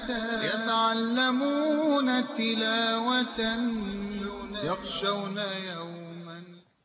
يتعلمون تلاوة يخشون يوما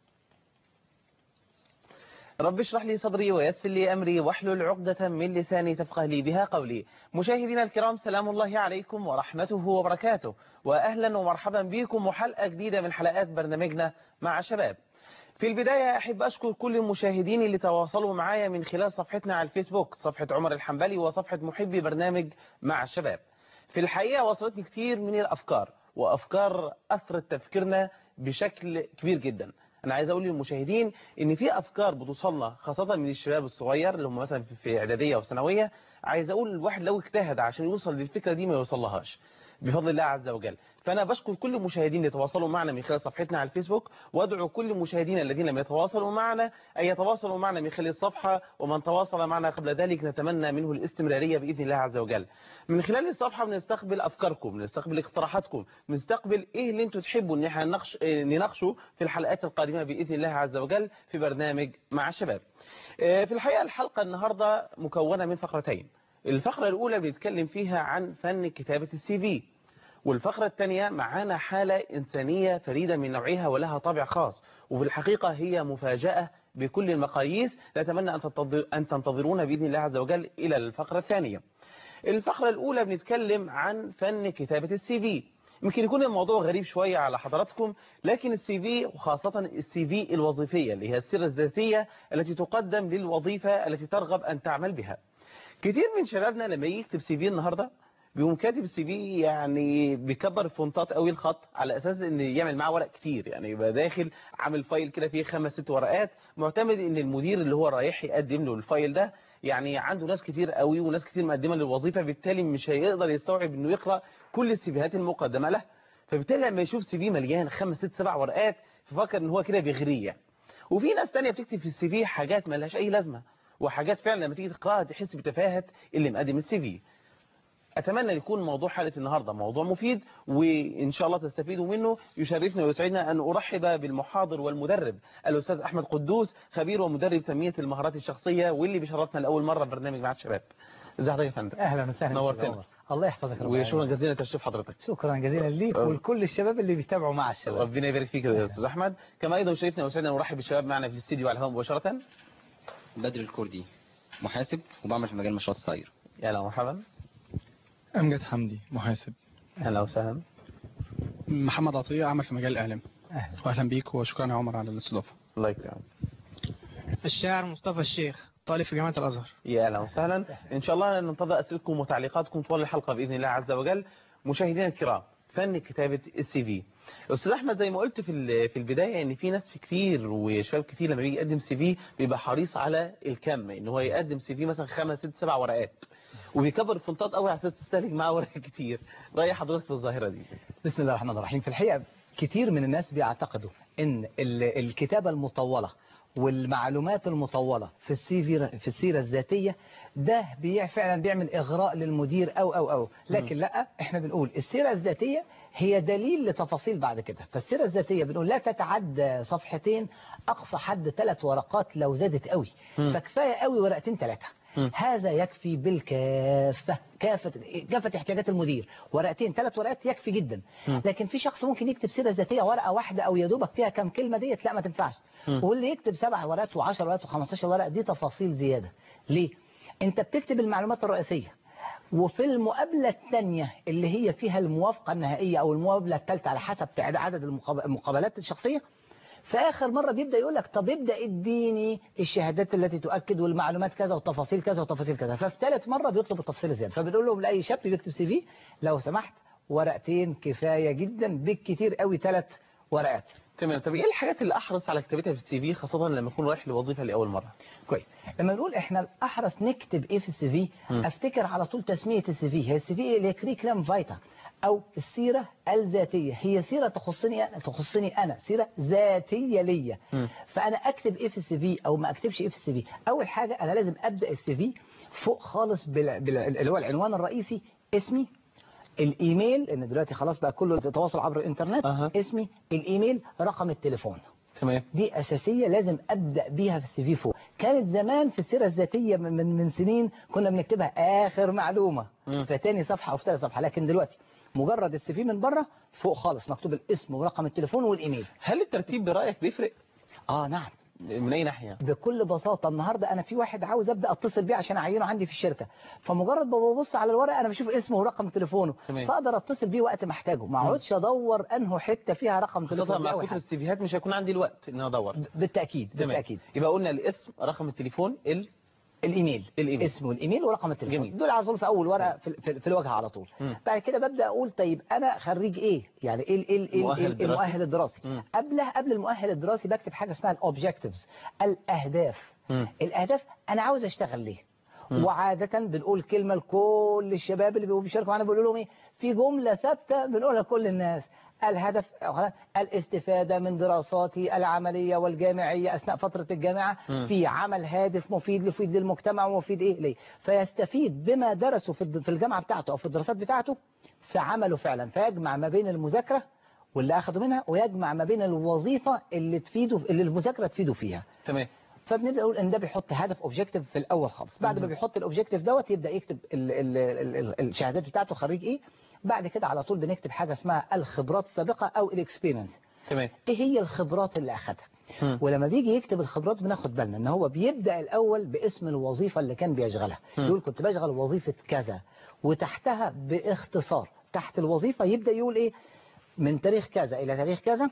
رب اشرح لي صدري ويسر لي أمري واحلل عقدة من لساني تفقه لي بها قولي مشاهدينا الكرام سلام الله عليكم ورحمته وبركاته وأهلا ومرحبا بكم وحلقة جديدة من حلقات برنامجنا مع شباب في البداية أحب أشكر كل المشاهدين اللي تواصلوا معايا من خلال صفحتنا على الفيسبوك صفحة عمر الحنبلي وصفحة محبي برنامج مع الشباب في الحقيقة وصلتني كتير من الأفكار وأفكار أثرت تفكيرنا بشكل كبير جدا أنا عايز أقول للمشاهدين إن في أفكار بتوصلنا خاصة من الشباب الصغير اللي هم مثلا في إعدادية وثانوية عايز أقول الواحد لو اجتهد عشان يوصل للفكرة دي ما يوصلهاش بفضل الله عز وجل فأنا بشكر كل المشاهدين اللي تواصلوا معنا من خلال صفحتنا على الفيسبوك وادعو كل المشاهدين الذين لم يتواصلوا معنا أن يتواصلوا معنا من خلال الصفحة ومن تواصل معنا قبل ذلك نتمنى منه الاستمرارية بإذن الله عز وجل من خلال الصفحة بنستقبل أفكاركم بنستقبل اقتراحاتكم بنستقبل إيه اللي انتم تحبوا ان احنا نناقش نناقشه في الحلقات القادمة بإذن الله عز وجل في برنامج مع الشباب في الحقيقة الحلقة النهاردة مكونة من فقرتين الفقرة الأولى بنتكلم فيها عن فن كتابة السي في والفقرة الثانية معانا حالة إنسانية فريدة من نوعها ولها طابع خاص وفي الحقيقة هي مفاجأة بكل المقاييس نتمنى أن تنتظرونا بإذن الله عز وجل إلى الفقرة الثانية الفقرة الأولى بنتكلم عن فن كتابة السي في يمكن يكون الموضوع غريب شوية على حضراتكم لكن السي في وخاصة السي في الوظيفية اللي هي السيرة الذاتية التي تقدم للوظيفة التي ترغب أن تعمل بها كتير من شبابنا لما يكتب سي في النهاردة بيقوم كاتب السي في يعني بيكبر الفونتات قوي الخط على اساس ان يعمل معاه ورق كتير يعني يبقى داخل عامل فايل كده فيه خمس ست ورقات معتمد ان المدير اللي هو رايح يقدم له الفايل ده يعني عنده ناس كتير قوي وناس كتير مقدمه للوظيفه بالتالي مش هيقدر يستوعب انه يقرا كل السيفيهات المقدمه له فبالتالي لما يشوف سي في مليان خمس ست سبع ورقات ففكر ان هو كده بيغريه يعني. وفي ناس تانية بتكتب في السي في حاجات ما لهاش اي لازمه وحاجات فعلا لما تيجي تقراها تحس بتفاهه اللي مقدم السي في أتمنى أن يكون موضوع حلقة النهاردة موضوع مفيد وإن شاء الله تستفيدوا منه يشرفنا ويسعدنا أن أرحب بالمحاضر والمدرب الأستاذ أحمد قدوس خبير ومدرب تنمية المهارات الشخصية واللي بيشرفنا لأول مرة برنامج مع الشباب ازي حضرتك يا فندم اهلا وسهلا نورتنا الله يحفظك رب وشكرا جزيلا لتشريف حضرتك شكرا جزيلا ليك ولكل الشباب اللي بيتابعوا مع الشباب ربنا يبارك فيك يا استاذ احمد كما ايضا شرفنا وسعدنا نرحب بالشباب معنا في الاستديو على الهواء مباشره بدر الكردي محاسب وبعمل في مجال مشروعات الصغير يا اهلا مرحبا أمجد حمدي محاسب اهلا وسهلا محمد عطية أعمل في مجال الإعلام أهلا. وأهلا بيك وشكرا يا عمر على الاستضافة الله يكرمك الشاعر مصطفى الشيخ طالب في جامعة الأزهر يا اهلا وسهلا ان شاء الله ننتظر اسئلتكم وتعليقاتكم طوال الحلقه باذن الله عز وجل مشاهدينا الكرام فن كتابه السي في استاذ احمد زي ما قلت في في البدايه ان في ناس كتير وشباب كتير لما بيجي يقدم سي في بيبقى حريص على الكم ان هو يقدم سي في مثلا خمس ست سبع ورقات وبيكبر الفونتات قوي عشان تستهلك معاه ورق كتير راي حضرتك في الظاهره دي بسم الله الرحمن الرحيم في الحقيقة كتير من الناس بيعتقدوا ان ال- الكتابة المطولة والمعلومات المطولة في السي في في السيرة الذاتية ده بي فعلا بيعمل إغراء للمدير أو أو أو لكن لا احنا بنقول السيرة الذاتية هي دليل لتفاصيل بعد كده فالسيرة الذاتية بنقول لا تتعدى صفحتين أقصى حد ثلاث ورقات لو زادت قوي مم. فكفاية قوي ورقتين ثلاثة مم. هذا يكفي بالكافة كافة كافة احتياجات المدير ورقتين ثلاث ورقات يكفي جدا مم. لكن في شخص ممكن يكتب سيرة ذاتية ورقة واحدة أو يدوبك فيها كم كلمة ديت لا ما تنفعش مم. واللي يكتب سبع ورقات وعشر ورقات وخمستاشر ورقة دي تفاصيل زيادة ليه؟ أنت بتكتب المعلومات الرئيسية وفي المقابلة الثانية اللي هي فيها الموافقة النهائية أو المقابلة الثالثة على حسب تعداد عدد المقاب- المقابلات الشخصية في آخر مرة بيبدأ يقول لك طب ابدأ اديني الشهادات التي تؤكد والمعلومات كذا وتفاصيل كذا وتفاصيل كذا ففي ثالث مرة بيطلب التفصيل زيادة فبنقول لهم لأي شاب بيكتب سي في لو سمحت ورقتين كفاية جدا بالكتير قوي ثلاث ورقات تمام طب ايه الحاجات اللي احرص على كتابتها في السي في خاصه لما اكون رايح لوظيفه لاول مره كويس لما نقول احنا الاحرص نكتب ايه في السي في مم. افتكر على طول تسميه السي في هي السي في اللي هي كريكلام فايتا او السيره الذاتيه هي سيره تخصني أنا تخصني انا سيره ذاتيه ليا مم. فانا اكتب ايه في السي في او ما اكتبش ايه في السي في اول حاجه انا لازم ابدا السي في فوق خالص بال... بال... اللي هو العنوان الرئيسي اسمي الايميل لان دلوقتي خلاص بقى كله تواصل عبر الانترنت أها. اسمي الايميل رقم التليفون تمام دي أساسية لازم أبدأ بيها في السي في فوق كانت زمان في السيرة الذاتية من من, من سنين كنا بنكتبها آخر معلومة مم. فتاني صفحة أو في تاني صفحة لكن دلوقتي مجرد السي في من بره فوق خالص مكتوب الاسم ورقم التليفون والإيميل هل الترتيب برأيك بيفرق آه نعم من أي ناحية بكل بساطة النهاردة أنا في واحد عاوز أبدأ أتصل بيه عشان أعينه عندي في الشركة فمجرد ما ببص على الورقة أنا بشوف اسمه ورقم تليفونه تمام. فأقدر أتصل بيه وقت ما أحتاجه ما أقعدش أدور أنه حتة فيها رقم خاصة تليفون دي مع أول كتر حاجة. السيفيهات مش هيكون عندي الوقت ان انا ادور بالتأكيد تمام. بالتأكيد يبقى قلنا الاسم رقم التليفون ال الايميل الإيميل. اسمه الايميل ورقم التليفون جميل. دول على طول في اول ورقه في, في, في الواجهه على طول مم. بعد كده ببدا اقول طيب انا خريج ايه يعني ايه ال- ال- ال- المؤهل ال- الدراسي. المؤهل الدراسي مم. قبلها قبل المؤهل الدراسي بكتب حاجه اسمها الاوبجكتيفز الاهداف مم. الاهداف انا عاوز اشتغل ليه مم. وعادة بنقول كلمة لكل الشباب اللي بيبقوا بيشاركوا معانا بنقول لهم ايه في جملة ثابتة بنقولها لكل الناس الهدف أو الاستفادة من دراساتي العملية والجامعية أثناء فترة الجامعة مم. في عمل هادف مفيد مفيد للمجتمع ومفيد إيه ليه فيستفيد بما درسه في الد- في الجامعة بتاعته أو في الدراسات بتاعته في عمله فعلا فيجمع ما بين المذاكرة واللي أخده منها ويجمع ما بين الوظيفة اللي تفيده اللي المذاكرة تفيده فيها تمام فبنبدا نقول ان ده بيحط هدف اوبجيكتيف في الاول خالص بعد ما مم. بيحط الاوبجيكتيف دوت يبدا يكتب ال ال ال ال الشهادات بتاعته خريج ايه بعد كده على طول بنكتب حاجه اسمها الخبرات السابقه او الاكسبيرينس تمام ايه هي الخبرات اللي اخدها مم. ولما بيجي يكتب الخبرات بناخد بالنا ان هو بيبدا الاول باسم الوظيفه اللي كان بيشغلها مم. يقول كنت بشغل وظيفه كذا وتحتها باختصار تحت الوظيفه يبدا يقول ايه من تاريخ كذا الى تاريخ كذا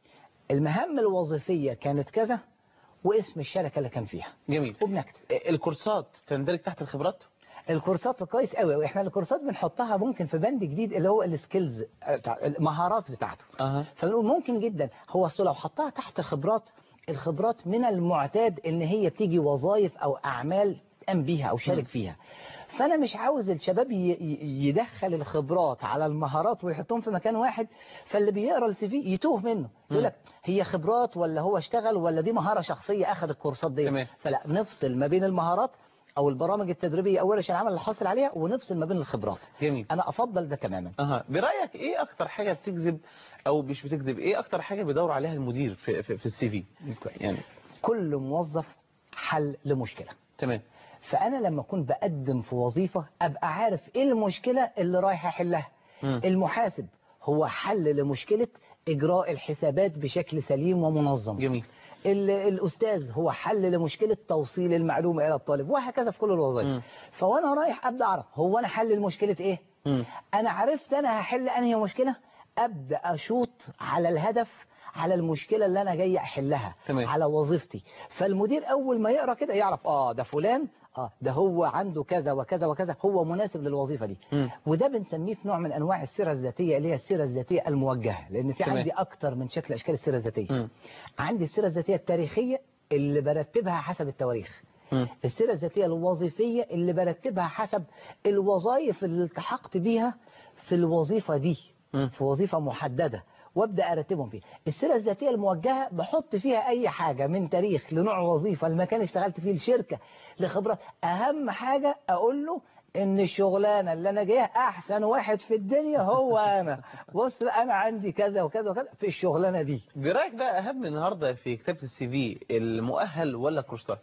المهام الوظيفيه كانت كذا واسم الشركه اللي كان فيها جميل وبنكتب الكورسات تندرج تحت الخبرات الكورسات كويس قوي واحنا الكورسات بنحطها ممكن في بند جديد اللي هو السكيلز بتاع المهارات بتاعته اها فنقول ممكن جدا هو أصل لو حطها تحت خبرات الخبرات من المعتاد ان هي بتيجي وظائف او اعمال قام بيها او شارك فيها فانا مش عاوز الشباب ي- ي- يدخل الخبرات على المهارات ويحطهم في مكان واحد فاللي بيقرا السي في يتوه منه يقول لك هي خبرات ولا هو اشتغل ولا دي مهاره شخصيه اخذ الكورسات دي تمام. فلا نفصل ما بين المهارات او البرامج التدريبيه او ورش العمل اللي حاصل عليها ونفصل ما بين الخبرات جميل انا افضل ده تماما اها برايك ايه اكتر حاجه بتجذب او مش بتجذب ايه اكتر حاجه بيدور عليها المدير في في, في السي في يعني كل موظف حل لمشكله تمام فانا لما اكون بقدم في وظيفه ابقى عارف ايه المشكله اللي رايح احلها مم. المحاسب هو حل لمشكله اجراء الحسابات بشكل سليم ومنظم جميل ال- الاستاذ هو حل لمشكله توصيل المعلومه الى الطالب وهكذا في كل مم. الوظائف فوانا رايح ابدا اعرف هو انا حل لمشكله ايه مم. انا عرفت انا هحل انهي مشكله ابدا اشوط على الهدف على المشكله اللي انا جاي احلها تمام. على وظيفتي فالمدير اول ما يقرا كده يعرف اه ده فلان اه ده هو عنده كذا وكذا وكذا هو مناسب للوظيفه دي مم. وده بنسميه في نوع من انواع السيره الذاتيه اللي هي السيره الذاتيه الموجهه لان في تمام. عندي اكتر من شكل اشكال السيره الذاتيه مم. عندي السيره الذاتيه التاريخيه اللي برتبها حسب التواريخ مم. السيرة الذاتية الوظيفية اللي برتبها حسب الوظائف اللي التحقت بيها في الوظيفة دي مم. في وظيفة محددة وابدا ارتبهم فيها السيره الذاتيه الموجهه بحط فيها اي حاجه من تاريخ لنوع وظيفه المكان اشتغلت فيه الشركه لخبرات اهم حاجه اقول له ان الشغلانه اللي انا جايها احسن واحد في الدنيا هو انا بص بقى انا عندي كذا وكذا وكذا في الشغلانه دي برايك بقى اهم النهارده في كتابه السي في المؤهل ولا الكورسات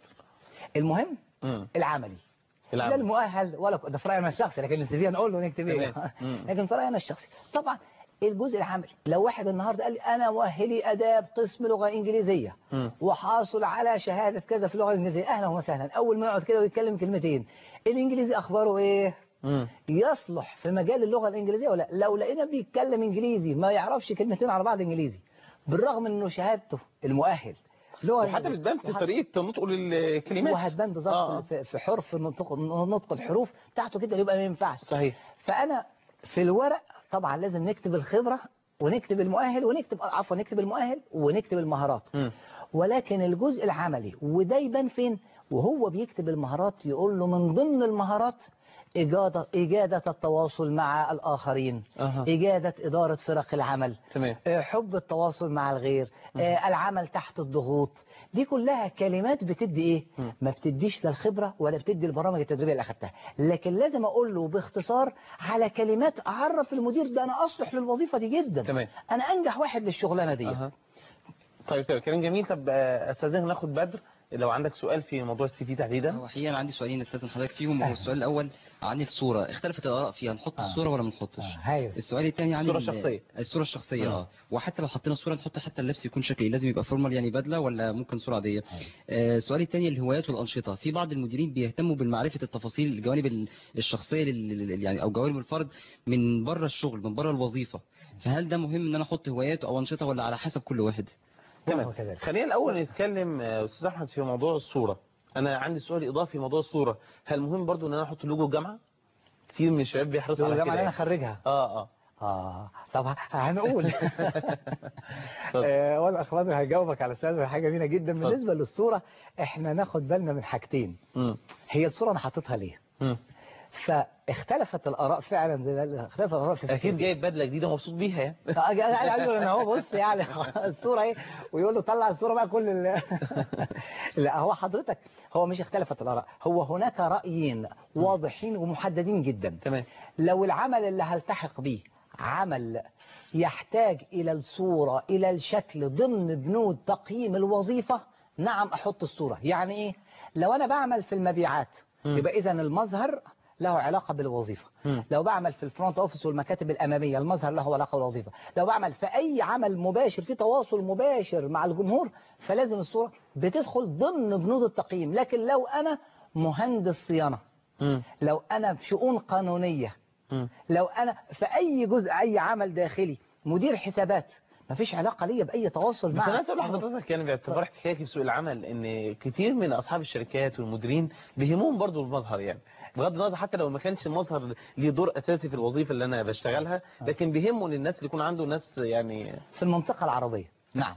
المهم مم. العملي لا العمل المؤهل ولا ده في رايي انا الشخصي لكن السي في نقول له نكتب ايه تمام. مم. لكن في رايي انا الشخصي طبعا الجزء العملي لو واحد النهارده قال لي انا مؤهلي اداب قسم لغه انجليزيه مم. وحاصل على شهاده كذا في اللغه الانجليزيه اهلا وسهلا اول ما يقعد كده ويتكلم كلمتين الانجليزي اخباره ايه مم. يصلح في مجال اللغه الانجليزيه ولا لو لقينا بيتكلم انجليزي ما يعرفش كلمتين على بعض انجليزي بالرغم انه شهادته المؤهل لغه وحتى بتبان في طريقه نطق الكلمات وهتبان بالظبط آه. في- في حرف نطق نطق الحروف بتاعته كده يبقى ما ينفعش صحيح فانا في الورق طبعا لازم نكتب الخبره ونكتب المؤهل ونكتب عفوا نكتب المؤهل ونكتب المهارات مم. ولكن الجزء العملي وده يبان فين وهو بيكتب المهارات يقول له من ضمن المهارات إجادة, إجادة التواصل مع الآخرين أها. إجادة إدارة فرق العمل تمام آه، حب التواصل مع الغير آه، العمل تحت الضغوط دي كلها كلمات بتدي ايه مم. ما بتديش لا الخبرة ولا بتدي البرامج التدريبية اللي اخدتها لكن لازم اقول له باختصار على كلمات اعرف المدير ده انا اصلح للوظيفة دي جدا تمام. انا انجح واحد للشغلانة دي أها. طيب طيب كلام جميل طب آه، استاذنا ناخد بدر لو عندك سؤال في موضوع السي في تحديدا هو حقيقة أنا عندي سؤالين استاذن حضرتك فيهم وهو السؤال الأول عن الصورة اختلفت الآراء فيها نحط آه. الصورة ولا ما نحطش آه، هايل السؤال الثاني عن الصورة ال- الشخصية. الصورة الشخصية مم. اه وحتى لو حطينا الصورة نحط حتى اللبس يكون شكلي لازم يبقى فورمال يعني بدلة ولا ممكن صورة عادية آه، السؤال الثاني الهوايات والأنشطة في بعض المديرين بيهتموا بالمعرفة التفاصيل الجوانب ال- الشخصية لل- لل- يعني أو جوانب الفرد من بره الشغل من بره الوظيفة فهل ده مهم ان انا احط هوايات او انشطه ولا على حسب كل واحد تمام وكذلك. خلينا الاول نتكلم آه، استاذ احمد في موضوع الصوره انا عندي سؤال اضافي في موضوع الصوره هل مهم برضو ان انا احط لوجو الجامعه كتير من الشباب بيحرصوا على الجامعة كده اللي انا يعني. خريجها اه اه اه طب ه- هنقول اتفضل. آه، وانا اخواني هجاوبك على سؤال حاجه جميله جدا اتفضل. بالنسبه للصوره احنا ناخد بالنا من حاجتين مم. هي الصوره انا حاططها ليه مم. فاختلفت الاراء فعلا زي ما- اختلفت الاراء في اكيد جايب بدله جديده ومبسوط بيها يعني انا عايز اقول ان هو بص يعني الصوره ايه ويقول له طلع الصوره بقى كل ال... لا هو حضرتك هو مش اختلفت الاراء هو هناك رايين واضحين ومحددين جدا تمام لو العمل اللي هلتحق به عمل يحتاج إلى الصورة إلى الشكل ضمن بنود تقييم الوظيفة نعم أحط الصورة يعني إيه لو أنا بعمل في المبيعات مم. يبقى إذا المظهر له علاقة بالوظيفة مم. لو بعمل في الفرونت اوفيس والمكاتب الأمامية المظهر له علاقة بالوظيفة لو بعمل في أي عمل مباشر في تواصل مباشر مع الجمهور فلازم الصورة بتدخل ضمن بنود التقييم لكن لو أنا مهندس صيانة مم. لو أنا في شؤون قانونية مم. لو انا في اي جزء اي عمل داخلي مدير حسابات مفيش علاقة ليا بأي تواصل بس مع انا اسال حضرتك يعني باعتبار احتكاكي في سوق العمل ان كتير من اصحاب الشركات والمديرين بيهمهم برضو المظهر يعني بغض النظر حتى لو ما كانش المظهر ليه دور اساسي في الوظيفه اللي انا بشتغلها لكن بيهمه ان الناس اللي يكون عنده ناس يعني في المنطقة العربية نعم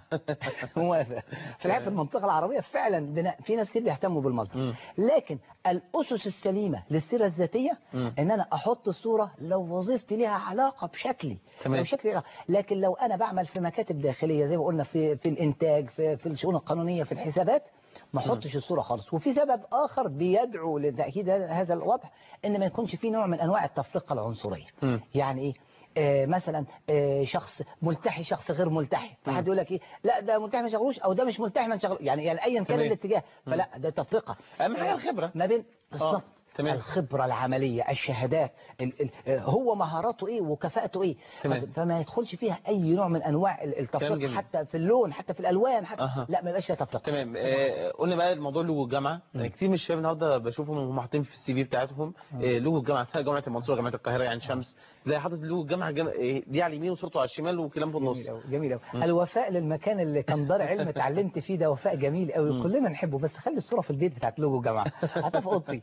موافق في الحقيقة في المنطقة العربية فعلا بنا- في ناس كتير بيهتموا بالمظهر مم. لكن الأسس السليمة للسيرة الذاتية مم. إن أنا أحط الصورة لو وظيفتي لها علاقة بشكلي تمام. لو شكلي لها- لكن لو أنا بعمل في مكاتب داخلية زي ما قلنا في في الإنتاج في في الشؤون القانونية في الحسابات ما احطش الصورة خالص وفي سبب آخر بيدعو لتأكيد هذا الوضع إن ما يكونش فيه نوع من أنواع التفرقة العنصرية مم. يعني ايه آه مثلا آه شخص ملتحي شخص غير ملتحي فحد يقول لك ايه لا ده ملتحي ما شغلوش او ده مش ملتحي ما شغلوش يعني يعني ايا كان تمام. الاتجاه فلا ده تفرقه اهم حاجه آه، الخبره ما بين بالظبط تمام. الخبرة العملية الشهادات ال ال آه، هو مهاراته ايه وكفاءته ايه تمام. فما يدخلش فيها اي نوع من انواع ال- كلام التفرقة جميل. حتى في اللون حتى في الالوان حتى أها. لا ما يبقاش فيها تفرقة تمام آه قلنا بقى الموضوع لوجو الجامعه مم. كتير من الشباب النهارده بشوفهم وهم حاطين في السي في بتاعتهم آه لوجو الجامعه سواء جامعه المنصوره جامعه القاهره يعني شمس زي حاطط لوجو الجامعه جم... آه، دي على اليمين وصورته على الشمال وكلام في النص جميل قوي جميل قوي مم. الوفاء للمكان اللي كان دار علم اتعلمت فيه ده وفاء جميل قوي مم. كلنا نحبه بس خلي الصوره في البيت بتاعت لوجو الجامعه حطها في اوضتي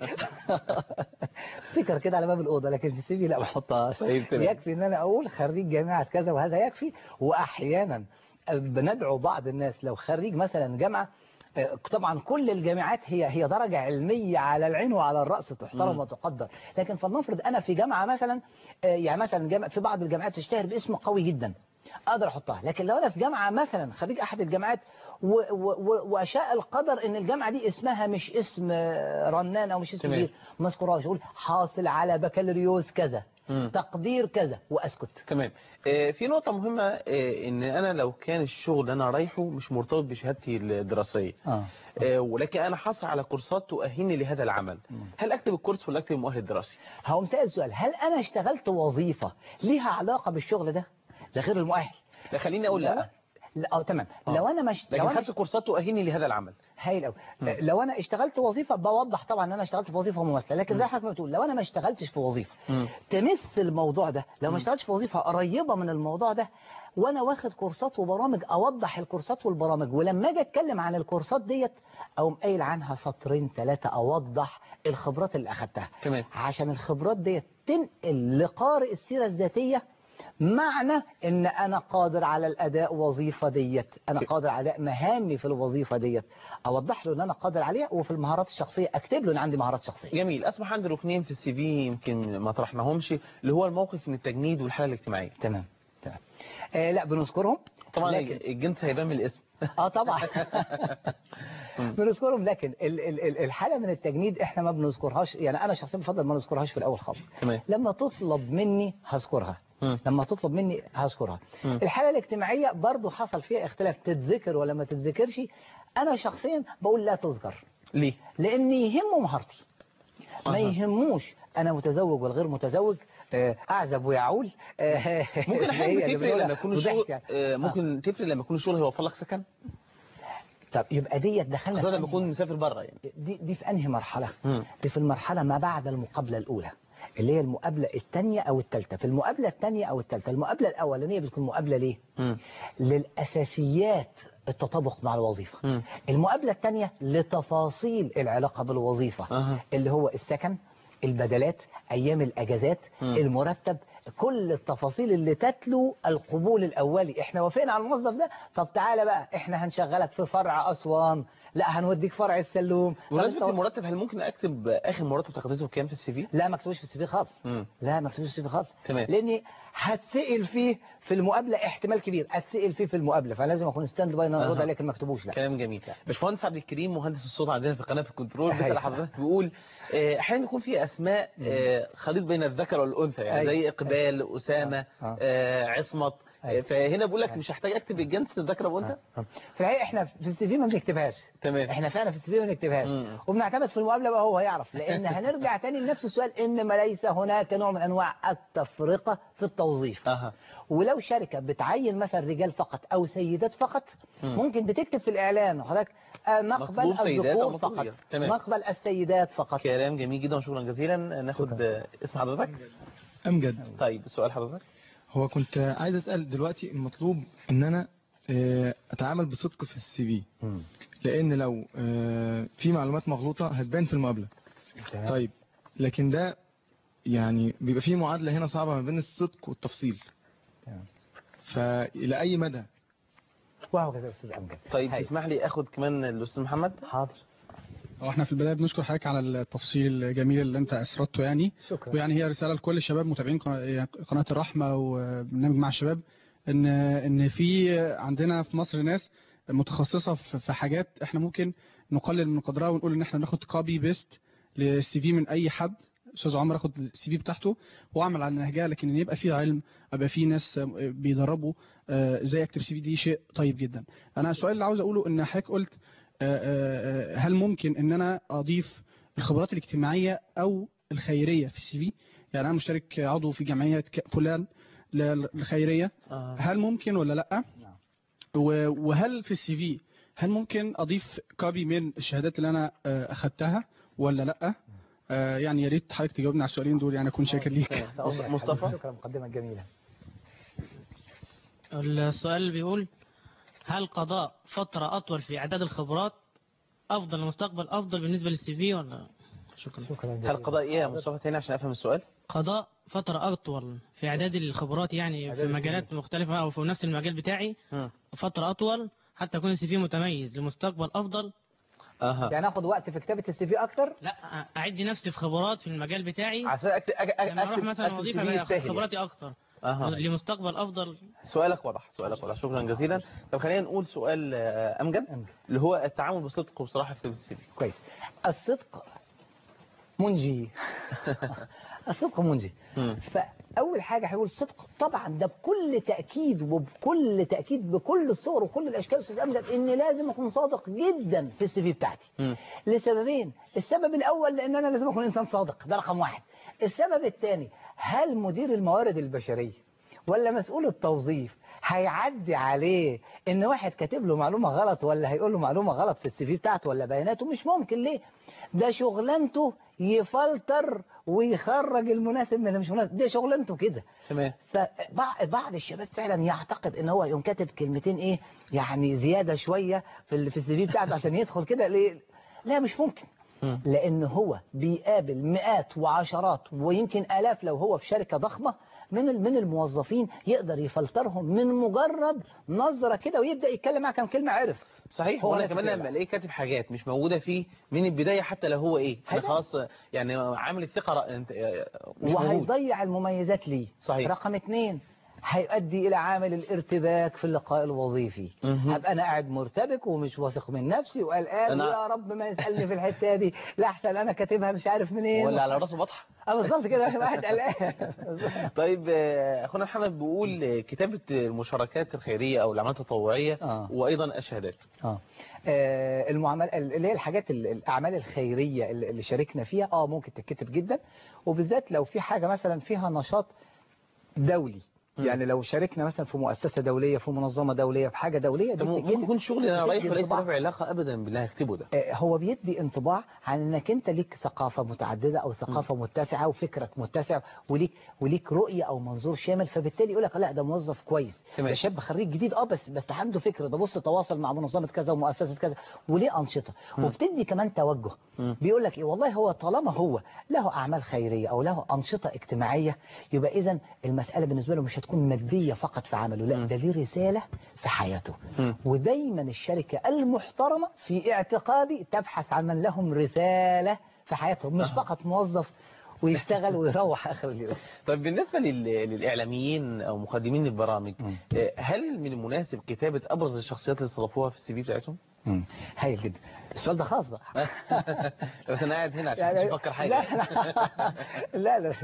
ستيكر كده على باب الاوضه لكن في السي في لا ما احطهاش طيب، تمام. يكفي ان انا اقول خريج جامعه كذا وهذا يكفي واحيانا بندعو بعض الناس لو خريج مثلا جامعه آه، طبعا كل الجامعات هي هي درجة علمية على العين وعلى الرأس تحترم مم. وتقدر لكن فلنفرض أنا في جامعة مثلا آه، يعني مثلا جامعة في بعض الجامعات تشتهر باسم قوي جدا اقدر احطها لكن لو انا في جامعه مثلا خريج احد الجامعات و- و- و- واشاء القدر ان الجامعه دي اسمها مش اسم آه، رنان او مش اسم تمام. كبير ما اذكرهاش اقول حاصل على بكالوريوس كذا مم. تقدير كذا واسكت تمام آه، في نقطة مهمة آه، ان انا لو كان الشغل اللي انا رايحه مش مرتبط بشهادتي الدراسية اه آه، ولكن انا حاصل على كورسات تؤهلني لهذا العمل هل اكتب الكورس ولا اكتب المؤهل الدراسي هقوم سأل سؤال هل انا اشتغلت وظيفة ليها علاقة بالشغل ده ده غير المؤهل لا خليني اقول لا لا اه تمام آه. لو انا مش لو لكن انا خدت كورسات تؤهلني لهذا العمل هايل قوي مم. لو انا اشتغلت وظيفه بوضح طبعا ان انا اشتغلت في وظيفه مماثله لكن زي حضرتك ما بتقول لو انا ما اشتغلتش في وظيفه مم. تمس الموضوع ده لو ما اشتغلتش في وظيفه قريبه من الموضوع ده وانا واخد كورسات وبرامج اوضح الكورسات والبرامج ولما اجي اتكلم عن الكورسات ديت اقوم قايل عنها سطرين ثلاثه اوضح الخبرات اللي اخدتها تمام عشان الخبرات ديت تنقل لقارئ السيره الذاتيه معنى ان انا قادر على الاداء وظيفه ديت انا قادر على اداء مهامي في الوظيفه ديت اوضح له ان انا قادر عليها وفي المهارات الشخصيه اكتب له ان عندي مهارات شخصيه جميل اسمح عندي ركنين في السي في يمكن ما طرحناهمش اللي هو الموقف من التجنيد والحالة الاجتماعية تمام تمام آه لا بنذكرهم طبعا لكن الجنس هيبان من الاسم اه طبعا مم. بنذكرهم لكن ال- ال- ال- الحاله من التجنيد احنا ما بنذكرهاش يعني انا شخصيا بفضل ما نذكرهاش في الاول خالص تمام لما تطلب مني هذكرها مم. لما تطلب مني هذكرها مم. الحالة الاجتماعية برضو حصل فيها اختلاف تتذكر ولا ما تتذكرش انا شخصيا بقول لا تذكر ليه لان يهمه مهارتي ما أها. يهموش انا متزوج والغير متزوج آه، اعزب ويعول آه، ممكن هي احيانا اللي تفرق بنقولها لما يكون وضحك الشغل يعني. آه، ممكن تفرق لما يكون الشغل هيوفر لك سكن طب يبقى ديت دخلنا خاصة في لما أنهي- يكون مسافر بره يعني دي دي في انهي مرحله مم. دي في المرحله ما بعد المقابله الاولى اللي هي المقابله الثانيه او الثالثه في المقابله الثانيه او الثالثه المقابله الاولانيه بتكون مقابله ليه مم. للاساسيات التطابق مع الوظيفه مم. المقابله الثانيه لتفاصيل العلاقه بالوظيفه أها. اللي هو السكن البدلات ايام الاجازات مم. المرتب كل التفاصيل اللي تتلو القبول الاولي احنا وافقنا على الموظف ده طب تعالى بقى احنا هنشغلك في فرع اسوان لا هنوديك فرع السلوم طب بمناسبة أنت- المرتب هل ممكن اكتب اخر مرتب تاخدته بكام في السي في؟ لا ما كتبوش في السي في خالص مم. لا ما كتبوش في السي في خالص تمام. لاني هتسال فيه في المقابله احتمال كبير اتسال فيه في المقابله فلازم اكون ستاند باي ان انا ارد أها. عليك ما كتبوش لا كلام جميل باشمهندس عبد الكريم مهندس الصوت عندنا في قناه في الكنترول بيسال أيوة. حضرتك بيقول آه، احيانا بيكون في اسماء آه، خليط بين الذكر والانثى يعني أيوة. زي اقبال اسامه آه. آه، عصمت آه، أيوة. فهنا بقول لك مش هحتاج اكتب الجنس ذكر وانثى في الحقيقه احنا في السي في ما بنكتبهاش تمام احنا فعلا في السي في ما بنكتبهاش مم. وبنعتمد في المقابله بقى هو هيعرف لان هنرجع تاني لنفس السؤال انما ليس هناك نوع من انواع التفرقه في التوظيف اها ولو شركه بتعين مثلا رجال فقط او سيدات فقط مم. ممكن بتكتب في الاعلان حضرتك آه، نقبل مطلوب سيدات أو الذكور مطلوب فقط رجال. تمام. نقبل السيدات فقط كلام جميل جدا وشكرا جزيلا ناخد آه، اسم حضرتك امجد طيب سؤال حضرتك هو كنت عايز اسال دلوقتي المطلوب ان انا آه، اتعامل بصدق في السي في مم. لان لو آه، في معلومات مغلوطه هتبان في المقابله طيب لكن ده يعني بيبقى فيه معادله هنا صعبه ما بين الصدق والتفصيل تمام. فالى اي مدى واو كده يا استاذ امجد طيب هاي. تسمح لي اخد كمان الاستاذ محمد حاضر هو احنا في البدايه بنشكر حضرتك على التفصيل الجميل اللي انت اسردته يعني شكرا ويعني هي رساله لكل الشباب متابعين قناه قناة الرحمه وبرنامج مع الشباب ان ان في عندنا في مصر ناس متخصصه في في حاجات احنا ممكن نقلل من قدرها ونقول ان احنا ناخد كوبي بيست للسي في من اي حد استاذ عمر اخد السي في بتاعته واعمل على نهجها لكن ان يبقى في علم ابقى في ناس بيدربوا آه، ازاي اكتب سي في دي شيء طيب جدا انا السؤال اللي عاوز اقوله ان حضرتك قلت آه، آه، آه، هل ممكن ان انا اضيف الخبرات الاجتماعيه او الخيريه في السي في يعني انا مشترك عضو في جمعيه ك- فلان ل- للخيريه آه. هل ممكن ولا لا نعم. و- وهل في السي في هل ممكن اضيف كوبي من الشهادات اللي انا آه، اخدتها ولا لا آه، يعني يا ريت حضرتك تجاوبني على السؤالين دول يعني اكون شاكر ليك تمام. مصطفى شكرا مقدمه جميله السؤال اللي بيقول هل قضاء فترة أطول في إعداد الخبرات أفضل المستقبل أفضل بالنسبة للسي في ولا شكرا شكرا هل قضاء ايه يا مصطفى تاني عشان افهم السؤال قضاء فترة أطول في إعداد الخبرات يعني في إعداد مجالات مختلفة أو في نفس المجال بتاعي مم. فترة أطول حتى يكون السي في متميز لمستقبل أفضل اها يعني اخد وقت في كتابه السي في اكتر لا أعد نفسي في خبرات في المجال بتاعي عشان اكتب أك- أك- لما أروح اكتب مثلا أكتب وظيفة CV بقى سهل يعني. خبراتي أكتر اها لمستقبل أفضل سؤالك واضح سؤالك واضح شكرا جزيلا طب خلينا نقول سؤال آه، امجد أمجد. اللي اللي هو التعامل بصدق وبصراحه في السي في كويس الصدق منجي الصدق منجي مم. فاول حاجه هيقول الصدق طبعا ده بكل تاكيد وبكل تاكيد بكل الصور وكل الاشكال استاذ امجد ان لازم اكون صادق جدا في السي في بتاعتي مم. لسببين السبب الاول لان انا لازم اكون انسان صادق ده رقم واحد السبب الثاني هل مدير الموارد البشريه ولا مسؤول التوظيف هيعدي عليه ان واحد كاتب له معلومه غلط ولا هيقول له معلومه غلط في السي في بتاعته ولا بياناته مش ممكن ليه ده شغلانته يفلتر ويخرج المناسب من اللي مش مناسب ده شغلانته كده تمام فبعض الشباب فعلا يعتقد ان هو يقوم كاتب كلمتين ايه يعني زياده شويه في ال- في السي في بتاعته عشان يدخل كده ليه لا مش ممكن مم. لان هو بيقابل مئات وعشرات ويمكن الاف لو هو في شركه ضخمه من ال- من الموظفين يقدر يفلترهم من مجرد نظره كده ويبدا يتكلم معاه كام كلمه عرف صحيح هو وانا نفس كمان كده. لما الاقيه كاتب حاجات مش موجوده فيه من البدايه حتى لو هو ايه انا هيبقى- خلاص يعني عامل الثقه رأ- انت مش موجود وهيضيع المميزات ليه صحيح. رقم اتنين هيؤدي الى عامل الارتباك في اللقاء الوظيفي مهم. هبقى انا قاعد مرتبك ومش واثق من نفسي وقلقان أنا- يا رب ما يسالني في الحته دي لا احسن انا كاتبها مش عارف منين ولا على راسه بطحه اه بالظبط كده واحد قلقان طيب آه، اخونا محمد بيقول آه، كتابه المشاركات الخيريه او الاعمال التطوعيه آه. وايضا الشهادات اه آه، المعامل اللي هي الحاجات ال- الاعمال الخيريه اللي اللي شاركنا فيها اه ممكن تتكتب جدا وبالذات لو في حاجه مثلا فيها نشاط دولي مم. يعني لو شاركنا مثلا في مؤسسه دوليه في منظمه دوليه في حاجه دوليه دي ممكن بتتكتب. يكون شغل انا رايح بتدي وليس انطباع. له علاقه ابدا باللي هكتبه ده آه، هو بيدي انطباع عن انك انت ليك ثقافه متعدده او ثقافه متسعه وفكرك متسع وليك وليك رؤيه او منظور شامل فبالتالي يقول لك لا ده موظف كويس تمام. ده شاب خريج جديد اه بس بس عنده فكره ده بص تواصل مع منظمه كذا ومؤسسه كذا وليه انشطه مم. وبتدي كمان توجه مم. بيقول لك ايه والله هو طالما هو له اعمال خيريه او له انشطه اجتماعيه يبقى اذا المساله بالنسبه له مش هتكون ماديه فقط في عمله لا مم. ده ليه رساله في حياته مم. ودايما الشركة المحترمة في اعتقادي تبحث عن من لهم رسالة في حياتهم مش فقط موظف ويشتغل ويروح آخر اليوم طيب بالنسبه لل... للاعلاميين او مقدمين البرامج مم. آه، هل من المناسب كتابه ابرز الشخصيات اللي استضافوها في السي في بتاعتهم هايل جدا السؤال ده خاص بقى بس انا قاعد هنا عشان يعني- مش بفكر حاجه لا لا لا, لا.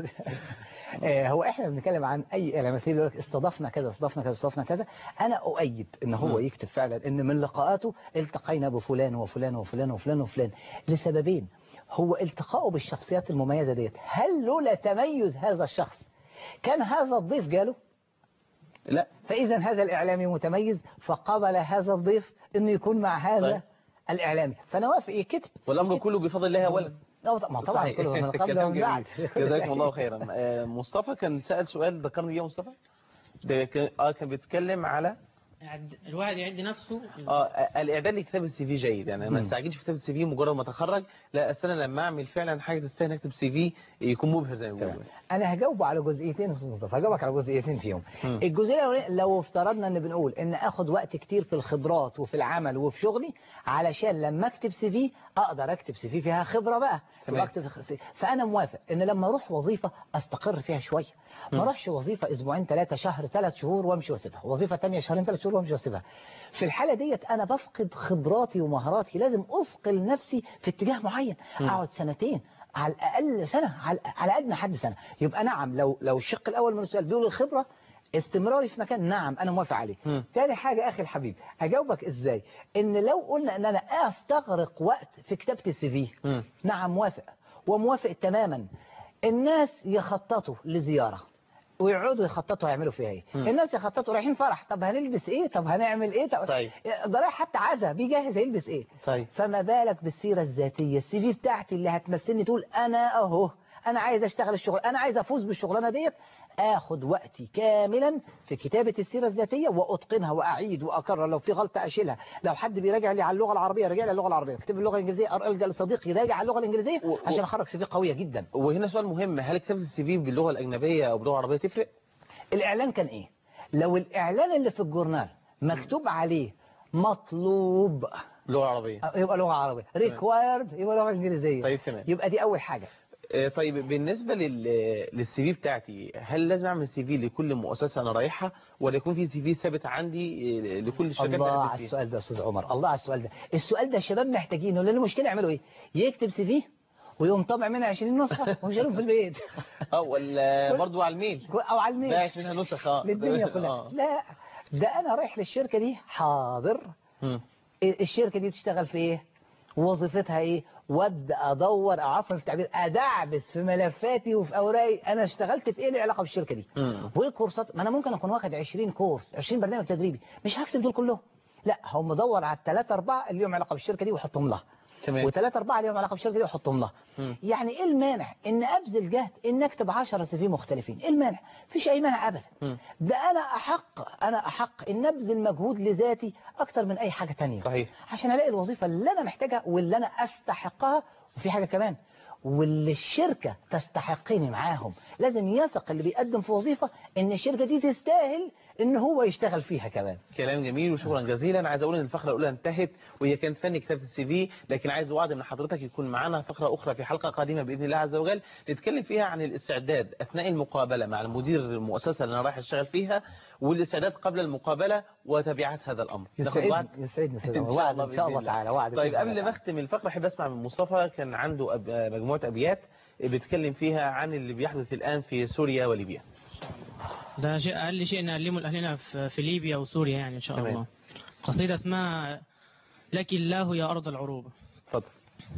آه، هو احنا بنتكلم عن اي اعلامي يقول لك استضفنا كذا استضفنا كذا استضفنا كذا انا اؤيد ان هو مم. يكتب فعلا ان من لقاءاته التقينا بفلان وفلان وفلان وفلان وفلان لسببين هو التقائه بالشخصيات المميزه ديت هل لولا تميز هذا الشخص كان هذا الضيف جاله لا فاذا هذا الاعلامي متميز فقبل هذا الضيف انه يكون مع هذا طيب. الاعلامي فانا وافق يكتب والامر كله بفضل الله اولا لا، ما طبعا صحيح. كله من قبل كلام ومن بعد جميل. جزاكم الله خيرا آه، مصطفى كان سأل سؤال ذكرني ايه مصطفى ده كان- اه كان بيتكلم على يعد- الواحد يعد نفسه اه الاعداد لكتاب السي في جيد يعني ما مم. استعجلش في كتاب السي في مجرد ما اتخرج لا أصل انا لما اعمل فعلا حاجه تستاهل اكتب سي في يكون مبهر زي ما بيقولوا انا هجاوبه على جزئيتين يا استاذ مصطفى هجاوبك على جزئيتين فيهم مم. الجزئيه الاولانيه لو افترضنا ان بنقول ان اخد وقت كتير في الخبرات وفي العمل وفي شغلي علشان لما اكتب سي في اقدر اكتب سي في فيها خبره بقى تمام. وأكتب في- فانا موافق ان لما اروح وظيفه استقر فيها شويه ما مم. اروحش وظيفه اسبوعين ثلاثه شهر ثلاث شهور وامشي واسيبها وظيفه ثانيه شهرين ثلاث شهور وامشي واسيبها في الحاله ديت انا بفقد خبراتي ومهاراتي لازم اثقل نفسي في اتجاه معين مم. اقعد سنتين على الاقل سنه على على ادنى حد سنه يبقى نعم لو لو الشق الاول من السؤال بيقول الخبره استمراري في مكان نعم انا موافق عليه مم. تاني حاجه اخي الحبيب هجاوبك ازاي ان لو قلنا ان انا استغرق وقت في كتابه السي في مم. نعم موافق وموافق تماما الناس يخططوا لزياره ويقعدوا يخططوا هيعملوا فيها ايه مم. الناس يخططوا رايحين فرح طب هنلبس ايه طب هنعمل ايه طب صحيح. ده رايح حتى عزا بيجهز هيلبس ايه صحيح فما بالك بالسيرة الذاتية السي في بتاعتي اللي هتمثلني تقول انا اهو انا عايز اشتغل الشغل انا عايز افوز بالشغلانه ديت اخد وقتي كاملا في كتابة السيرة الذاتية واتقنها واعيد واكرر لو في غلطة اشيلها لو حد بيراجع لي على اللغة العربية راجع لي اللغة العربية اكتب اللغة الانجليزية الجا لصديقي يراجع على اللغة الانجليزية و- و- عشان اخرج سي في قوية جدا وهنا سؤال مهم هل كتابه السي في باللغه الاجنبيه او باللغه العربيه تفرق الاعلان كان ايه لو الاعلان اللي في الجورنال مكتوب عليه مطلوب باللغه العربيه يبقى لغة عربية ريكوايرد يبقى لغة انجليزية طيب تمام يبقى دي اول حاجة آه، طيب بالنسبه لل للسي في بتاعتي هل لازم اعمل سي في لكل مؤسسه انا رايحها ولا يكون في سي في ثابت عندي آه، لكل الشركات اللي الله أقدم على فيها؟ السؤال ده يا استاذ عمر الله على السؤال ده السؤال ده الشباب محتاجينه لان المشكله يعملوا ايه يكتب سي في ويقوم طبع منها 20 نسخه ومش في البيت اه ولا برضه على الميل او على الميل باعت منها نسخ اه للدنيا كلها آه. لا ده انا رايح للشركه دي حاضر مم. الشركه دي بتشتغل في ايه وظيفتها ايه وابدا ادور او عفوا في التعبير ادعبس في ملفاتي وفي اوراقي انا اشتغلت في ايه له علاقه بالشركه دي مم. وايه الكورسات ما انا ممكن اكون واخد 20 كورس 20 برنامج تدريبي مش هكتب دول كلهم لا هم مدور على الثلاثه اربعه اللي لهم علاقه بالشركه دي واحطهم لها تمام وثلاثه اربعه لهم علاقه بالشركه دي واحطهم لها مم. يعني ايه المانع ان ابذل جهد ان اكتب 10 سي في مختلفين ايه المانع مفيش اي مانع ابدا مم. ده انا احق انا احق ان ابذل مجهود لذاتي اكتر من اي حاجه تانية صحيح عشان الاقي الوظيفه اللي انا محتاجها واللي انا استحقها وفي حاجه كمان واللي الشركة تستحقني معاهم لازم يثق اللي بيقدم في وظيفة ان الشركة دي تستاهل ان هو يشتغل فيها كمان كلام جميل وشكرا جزيلا عايز اقول ان الفقره الاولى انتهت وهي كانت فن كتابه السي في لكن عايز اوعد ان حضرتك يكون معانا فقره اخرى في حلقه قادمه باذن الله عز وجل نتكلم فيها عن الاستعداد اثناء المقابله مع المدير المؤسسه اللي انا رايح اشتغل فيها والاستعداد قبل المقابله وتبعات هذا الامر ناخد وعد؟ يسعدني يسعدني سيدي إن شاء وعد الله ان شاء بإذن الله الله. تعالى وعد طيب بإذن قبل الله ما اختم الفقره احب اسمع من مصطفى كان عنده أب... مجموعه ابيات بيتكلم فيها عن اللي بيحدث الان في سوريا وليبيا ده شيء أقل شيء نعلمه لأهلنا في في ليبيا وسوريا يعني إن شاء تمام. الله قصيدة اسمها لك الله يا أرض العروبة اتفضل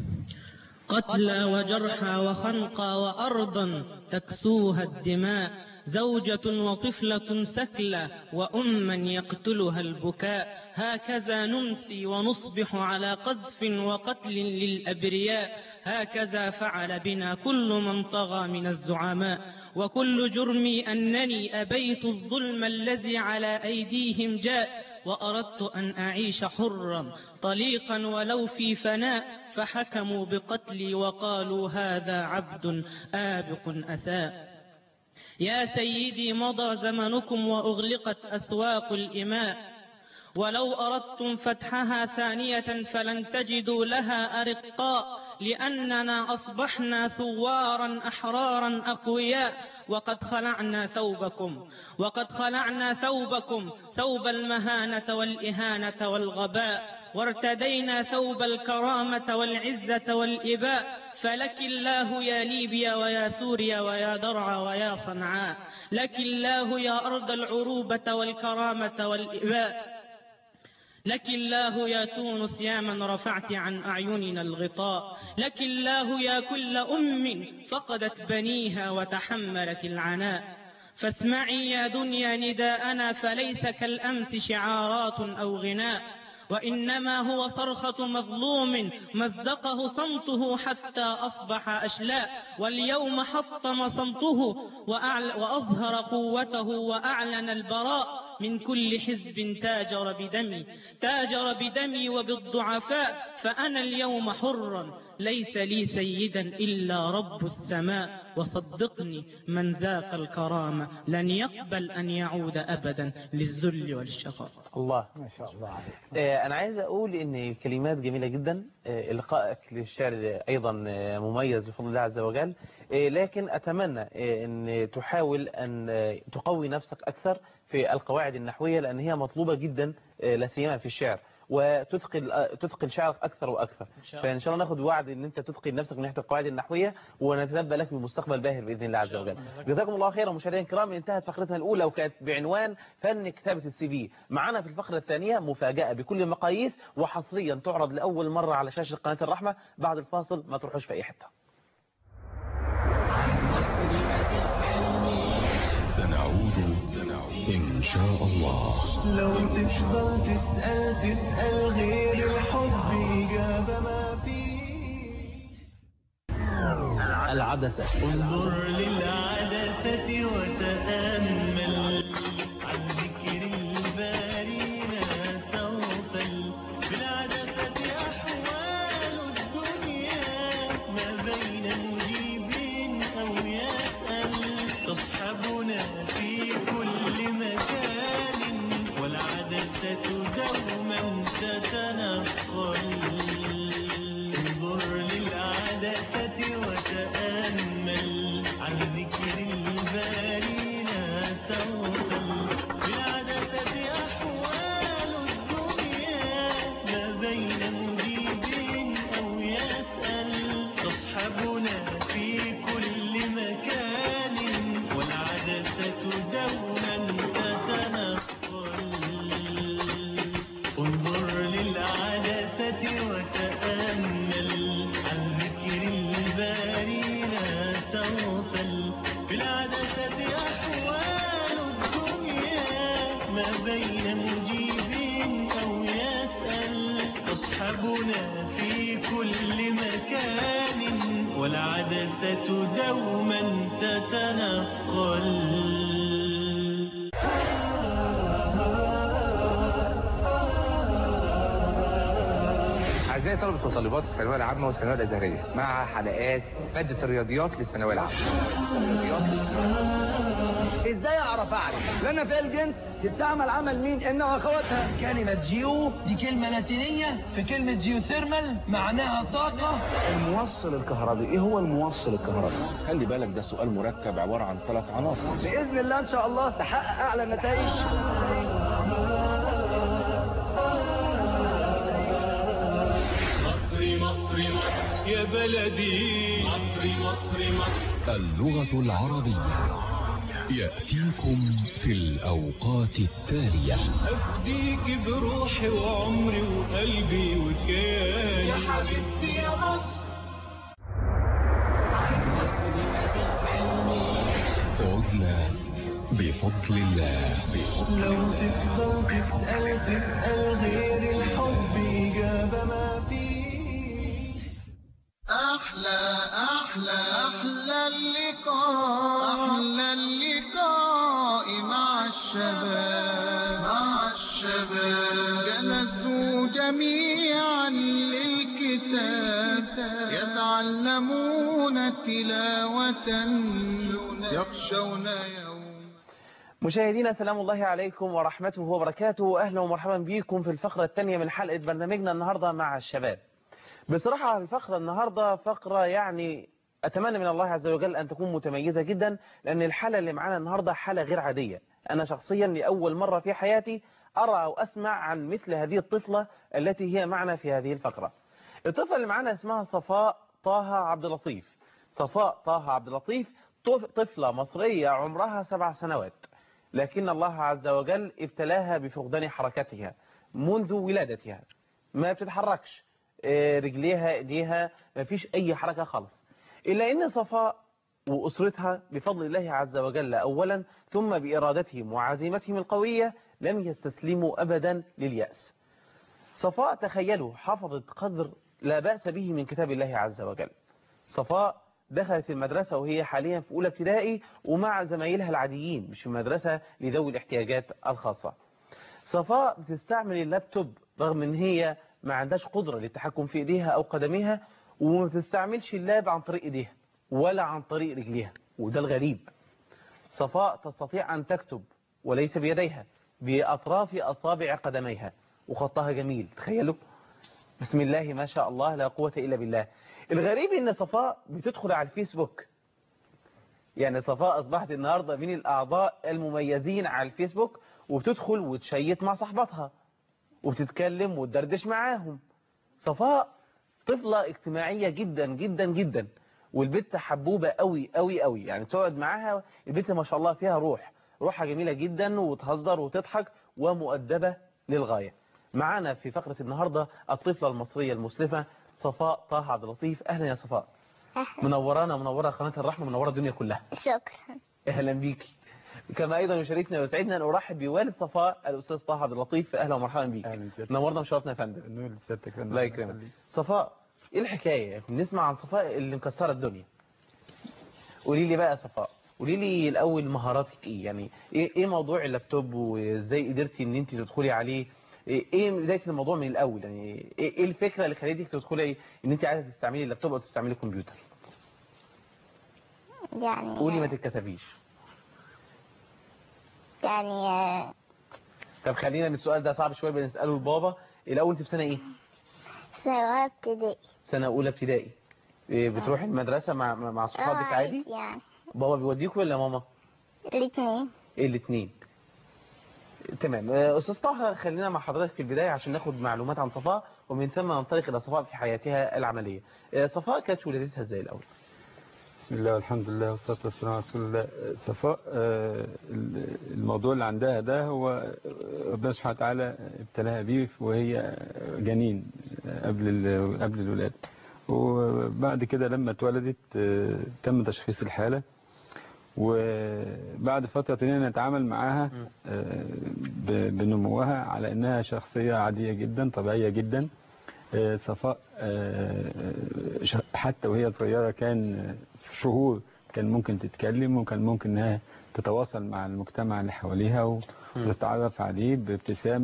قتلى وجرحى وخنقى وأرضا تكسوها الدماء زوجة وطفلة سكلى وأما يقتلها البكاء هكذا نمسي ونصبح على قذف وقتل للأبرياء هكذا فعل بنا كل من طغى من الزعماء وكل جرمي أنني أبيت الظلم الذي على أيديهم جاء وأردت أن أعيش حرا طليقا ولو في فناء فحكموا بقتلي وقالوا هذا عبد آبق أساء يا سيدي مضى زمنكم وأغلقت أسواق الإماء ولو أردتم فتحها ثانية فلن تجدوا لها أرقاء لأننا أصبحنا ثوارا أحرارا أقوياء وقد خلعنا ثوبكم وقد خلعنا ثوبكم ثوب المهانة والإهانة والغباء وارتدينا ثوب الكرامة والعزة والإباء فلك الله يا ليبيا ويا سوريا ويا درعا ويا صنعاء لك الله يا أرض العروبة والكرامة والإباء لك الله يا تونس يا من رفعت عن أعيننا الغطاء لك الله يا كل أم فقدت بنيها وتحملت العناء فاسمعي يا دنيا نداءنا فليس كالأمس شعارات أو غناء وإنما هو صرخة مظلوم مزقه صمته حتى أصبح أشلاء واليوم حطم صمته وأعل- وأظهر قوته وأعلن البراء من كل حزب تاجر بدمي تاجر بدمي وبالضعفاء فأنا اليوم حرا ليس لي سيدا إلا رب السماء وصدقني من ذاق الكرامة لن يقبل أن يعود أبدا للذل والشقاء الله ما شاء الله عليك آه، أنا عايز أقول إن كلمات جميلة جدا آه، إلقائك للشعر أيضا آه، مميز بفضل الله عز وجل آه، لكن أتمنى آه، أن تحاول أن آه، تقوي نفسك أكثر في القواعد النحوية لأن هي مطلوبة جدا آه، لا سيما في الشعر وتثقل آه، تثقل شعرك أكثر وأكثر شاء الله. فإن شاء الله ناخد وعد أن أنت تثقل نفسك من ناحية القواعد النحوية ونتنبأ لك بمستقبل باهر بإذن الله عز وجل جزاكم الله خيرا مشاهدينا الكرام انتهت فقرتنا الأولى وكانت بعنوان فن كتابة السي في معنا في الفقرة الثانية مفاجأة بكل المقاييس وحصريا تعرض لأول مرة على شاشة قناة الرحمة بعد الفاصل ما تروحوش في أي حتة سنعود إن شاء الله لو تفضل تسأل تسأل غير الحب إجابة ما فيه العدسة انظر للعدسة وتأمل عن ذكر البارين تغفل بالعدسة أحوال الدنيا ما بين مجيب أو يسأل تصحبنا في كل مكان والعدسة دوما تتنقل انظر للعدسة وتأمل عن ذكر البارين تغفل بالعدسة أحوال الدنيا ما بين مجيب أو يسأل تصحبنا في كل مكان والعدسة دوما تتنقل انظر للعدسة وتأمل عن ذكر البارين تغفل بالعدسة أحوال الدنيا ما بين مجيب أو يسأل تصحبنا في كل مكان والعدسة دوما تتنقل أعزائي أبناء طلبة وطالبات الثانوية العامة والثانوية الأزهرية مع حلقات مادة الرياضيات للثانوية العامة الرياضيات ازاي اعرف اعرف لنا في الجنس تستعمل عمل مين انه اخواتها كلمة جيو دي كلمة لاتينية في كلمة جيوثيرمال معناها طاقة الموصل الكهربي ايه هو الموصل الكهربي خلي بالك ده سؤال مركب عبارة عن ثلاث عناصر باذن الله ان شاء الله تحقق اعلى نتائج مصري مصري مصر يا بلدي مصري مصري مصر اللغة العربية يأتيكم في الأوقات التالية أفديك بروحي وعمري وقلبي وكياني يا حبيبتي يا مصر عدنا بفضل الله بفضل لو الله تفضل تسأل تسأل غير الحب إجابة ما فيه أحلى أحلى أحلى اللقاء أحلى اللقاء مع الشباب مع الشباب جلسوا جميعا للكتاب يتعلمون تلاوة يخشون يوم مشاهدينا سلام الله عليكم ورحمته وبركاته أهلا ومرحبا بكم في الفقرة الثانية من حلقة برنامجنا النهاردة مع الشباب بصراحة الفقرة النهاردة فقرة يعني أتمنى من الله عز وجل أن تكون متميزة جدا لأن الحالة اللي معانا النهاردة حالة غير عادية أنا شخصيا لأول مرة في حياتي أرى أو أسمع عن مثل هذه الطفلة التي هي معنا في هذه الفقرة الطفلة اللي معانا اسمها صفاء طه عبد اللطيف صفاء طه عبد اللطيف طف- طفلة مصرية عمرها سبع سنوات لكن الله عز وجل ابتلاها بفقدان حركتها منذ ولادتها ما بتتحركش آه، رجليها ايديها ما فيش اي حركة خالص الا ان صفاء واسرتها بفضل الله عز وجل اولا ثم بارادتهم وعزيمتهم القوية لم يستسلموا ابدا لليأس صفاء تخيلوا حفظت قدر لا بأس به من كتاب الله عز وجل صفاء دخلت المدرسة وهي حاليا في أولى ابتدائي ومع زمايلها العاديين مش في مدرسة لذوي الاحتياجات الخاصة صفاء بتستعمل اللابتوب رغم ان هي ما عندهاش قدرة للتحكم في ايديها او قدميها وما بتستعملش اللاب عن طريق ايديها ولا عن طريق رجليها وده الغريب صفاء تستطيع ان تكتب وليس بيديها بأطراف أصابع قدميها وخطها جميل تخيلوا بسم الله ما شاء الله لا قوة إلا بالله الغريب ان صفاء بتدخل على الفيسبوك يعني صفاء أصبحت النهاردة من الأعضاء المميزين على الفيسبوك وبتدخل وتشيت مع صاحبتها وبتتكلم وتدردش معاهم صفاء طفلة اجتماعية جدا جدا جدا والبنت حبوبة قوي قوي قوي يعني تقعد معاها البنت ما شاء الله فيها روح روحها جميلة جدا وتهزر وتضحك ومؤدبة للغاية معانا في فقرة النهاردة الطفلة المصرية المسلمة صفاء طه عبد اللطيف أهلا يا صفاء منورانا منورة قناة الرحمة منورة الدنيا كلها شكرا اهلا بيكي كما ايضا يشاركنا ويسعدنا ان ارحب بوالد صفاء الاستاذ طه عبد اللطيف اهلا ومرحبا بيك نورنا وشرفنا يا فندم نور سيادتك الله يكرمك صفاء ايه الحكايه بنسمع عن صفاء اللي مكسره الدنيا قولي لي بقى يا صفاء قولي لي الاول مهاراتك ايه يعني ايه ايه موضوع اللابتوب وازاي قدرتي ان انت تدخلي عليه ايه إيه بدايه الموضوع من الاول يعني ايه إيه الفكره اللي خليتك تدخلي ان انت عايزه تستعملي اللابتوب او تستعملي الكمبيوتر يعني قولي ما تتكسفيش يعني آه، طب خلينا من السؤال ده صعب شويه بنساله لبابا الاول انت في سنه ايه سنة ابتدائي سنه اولى ابتدائي إيه بتروحي المدرسه مع مع مع صحابك آه، عادي يعني بابا بيوديك ولا ماما الاثنين ايه الاثنين تمام آه، استاذ طه خلينا مع حضرتك في البدايه عشان ناخد معلومات عن صفاء ومن ثم ننطلق الى صفاء في حياتها العمليه آه، صفاء كانت ولادتها ازاي الاول بسم الله والحمد لله والصلاة والسلام على رسول الله صفاء آه، الموضوع اللي عندها ده هو ربنا سبحانه وتعالى ابتلاها بيه وهي جنين قبل ال- قبل الولادة وبعد كده لما اتولدت آه، تم تشخيص الحالة وبعد فترة تانية نتعامل معاها آه، ب- بنموها على انها شخصية عادية جدا طبيعية جدا آه، صفاء آه، ش- حتى وهي صغيرة كان في شهور كان ممكن تتكلم وكان ممكن انها تتواصل مع المجتمع اللي حواليها و- وتتعرف عليه بابتسامة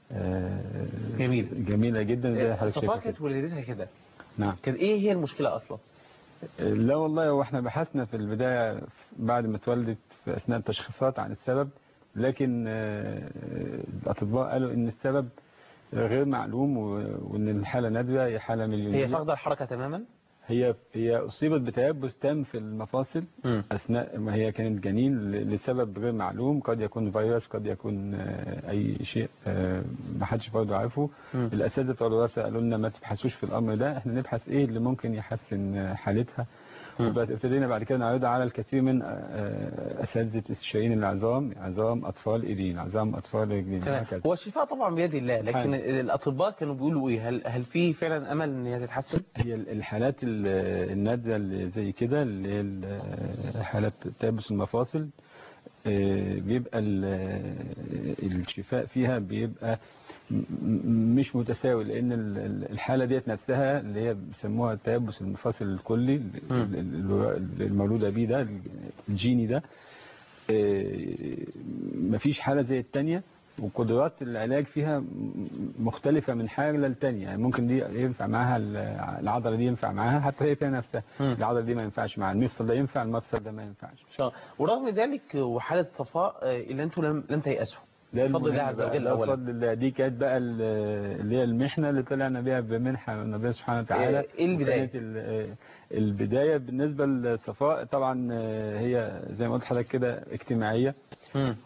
آه، جميل. جميلة جدا زي حضرتك صفاء شايفة كانت كده. ولادتها كده نعم كانت ايه هي المشكلة اصلا لا والله هو احنا بحثنا في البداية بعد ما اتولدت في أثناء التشخيصات عن السبب لكن آه، الأطباء قالوا إن السبب غير معلوم و- وإن الحالة نادرة هي حالة مليونية هي فاقدة الحركة تماما هي هي أصيبت بتيبس تام في المفاصل مم. أثناء ما هي كانت جنين ل- لسبب غير معلوم قد يكون فيروس قد يكون آه، أي شيء آه، ما حدش برضه عارفه مم. الأساتذة بتوع الوراثة قالوا لنا ما تبحثوش في الأمر ده احنا نبحث إيه اللي ممكن يحسن آه، حالتها وابتدينا بعد كده نعرضها على الكثير من آه، أساتذة استشاريين العظام عظام أطفال إيدين عظام أطفال رجلين تمام وهكذا هو الشفاء طبعا بيد الله لكن سبحان. الاطباء كانوا بيقولوا ايه هل هل في فعلا امل ان هي تتحسن هي الحالات ال- النادرة اللي زي كده اللي هي ال- حالات تيبس المفاصل آه، بيبقى ال- الشفاء فيها بيبقى م- م- مش متساوي لان ال- ال- الحالة ديت نفسها اللي هي بيسموها تيبس المفاصل الكلي ال- ال- ال- المولودة بيه ده الجيني ده آه، مفيش حالة زي التانية وقدرات العلاج فيها م- مختلفة من حالة للتانية يعني ممكن دي ينفع معاها ال- العضلة دي ينفع معاها حتى هي فيها نفسها العضلة دي ما ينفعش معاها المفصل ده ينفع المفصل ده ما ينفعش ان شاء الله ورغم ذلك وحالة صفاء آه، اللي انتم لم لم تيأسوا ده بفضل الله المهم عز بقى، وجل ده اولا بفضل الله دي كانت بقى ال- اللي هي المحنة اللي طلعنا بيها بمنحة من ربنا سبحانه وتعالى إيه البداية؟ وكانت ال- آه، البداية بالنسبة لصفاء طبعا آه، هي زي ما قلت لحضرتك كده اجتماعية مم.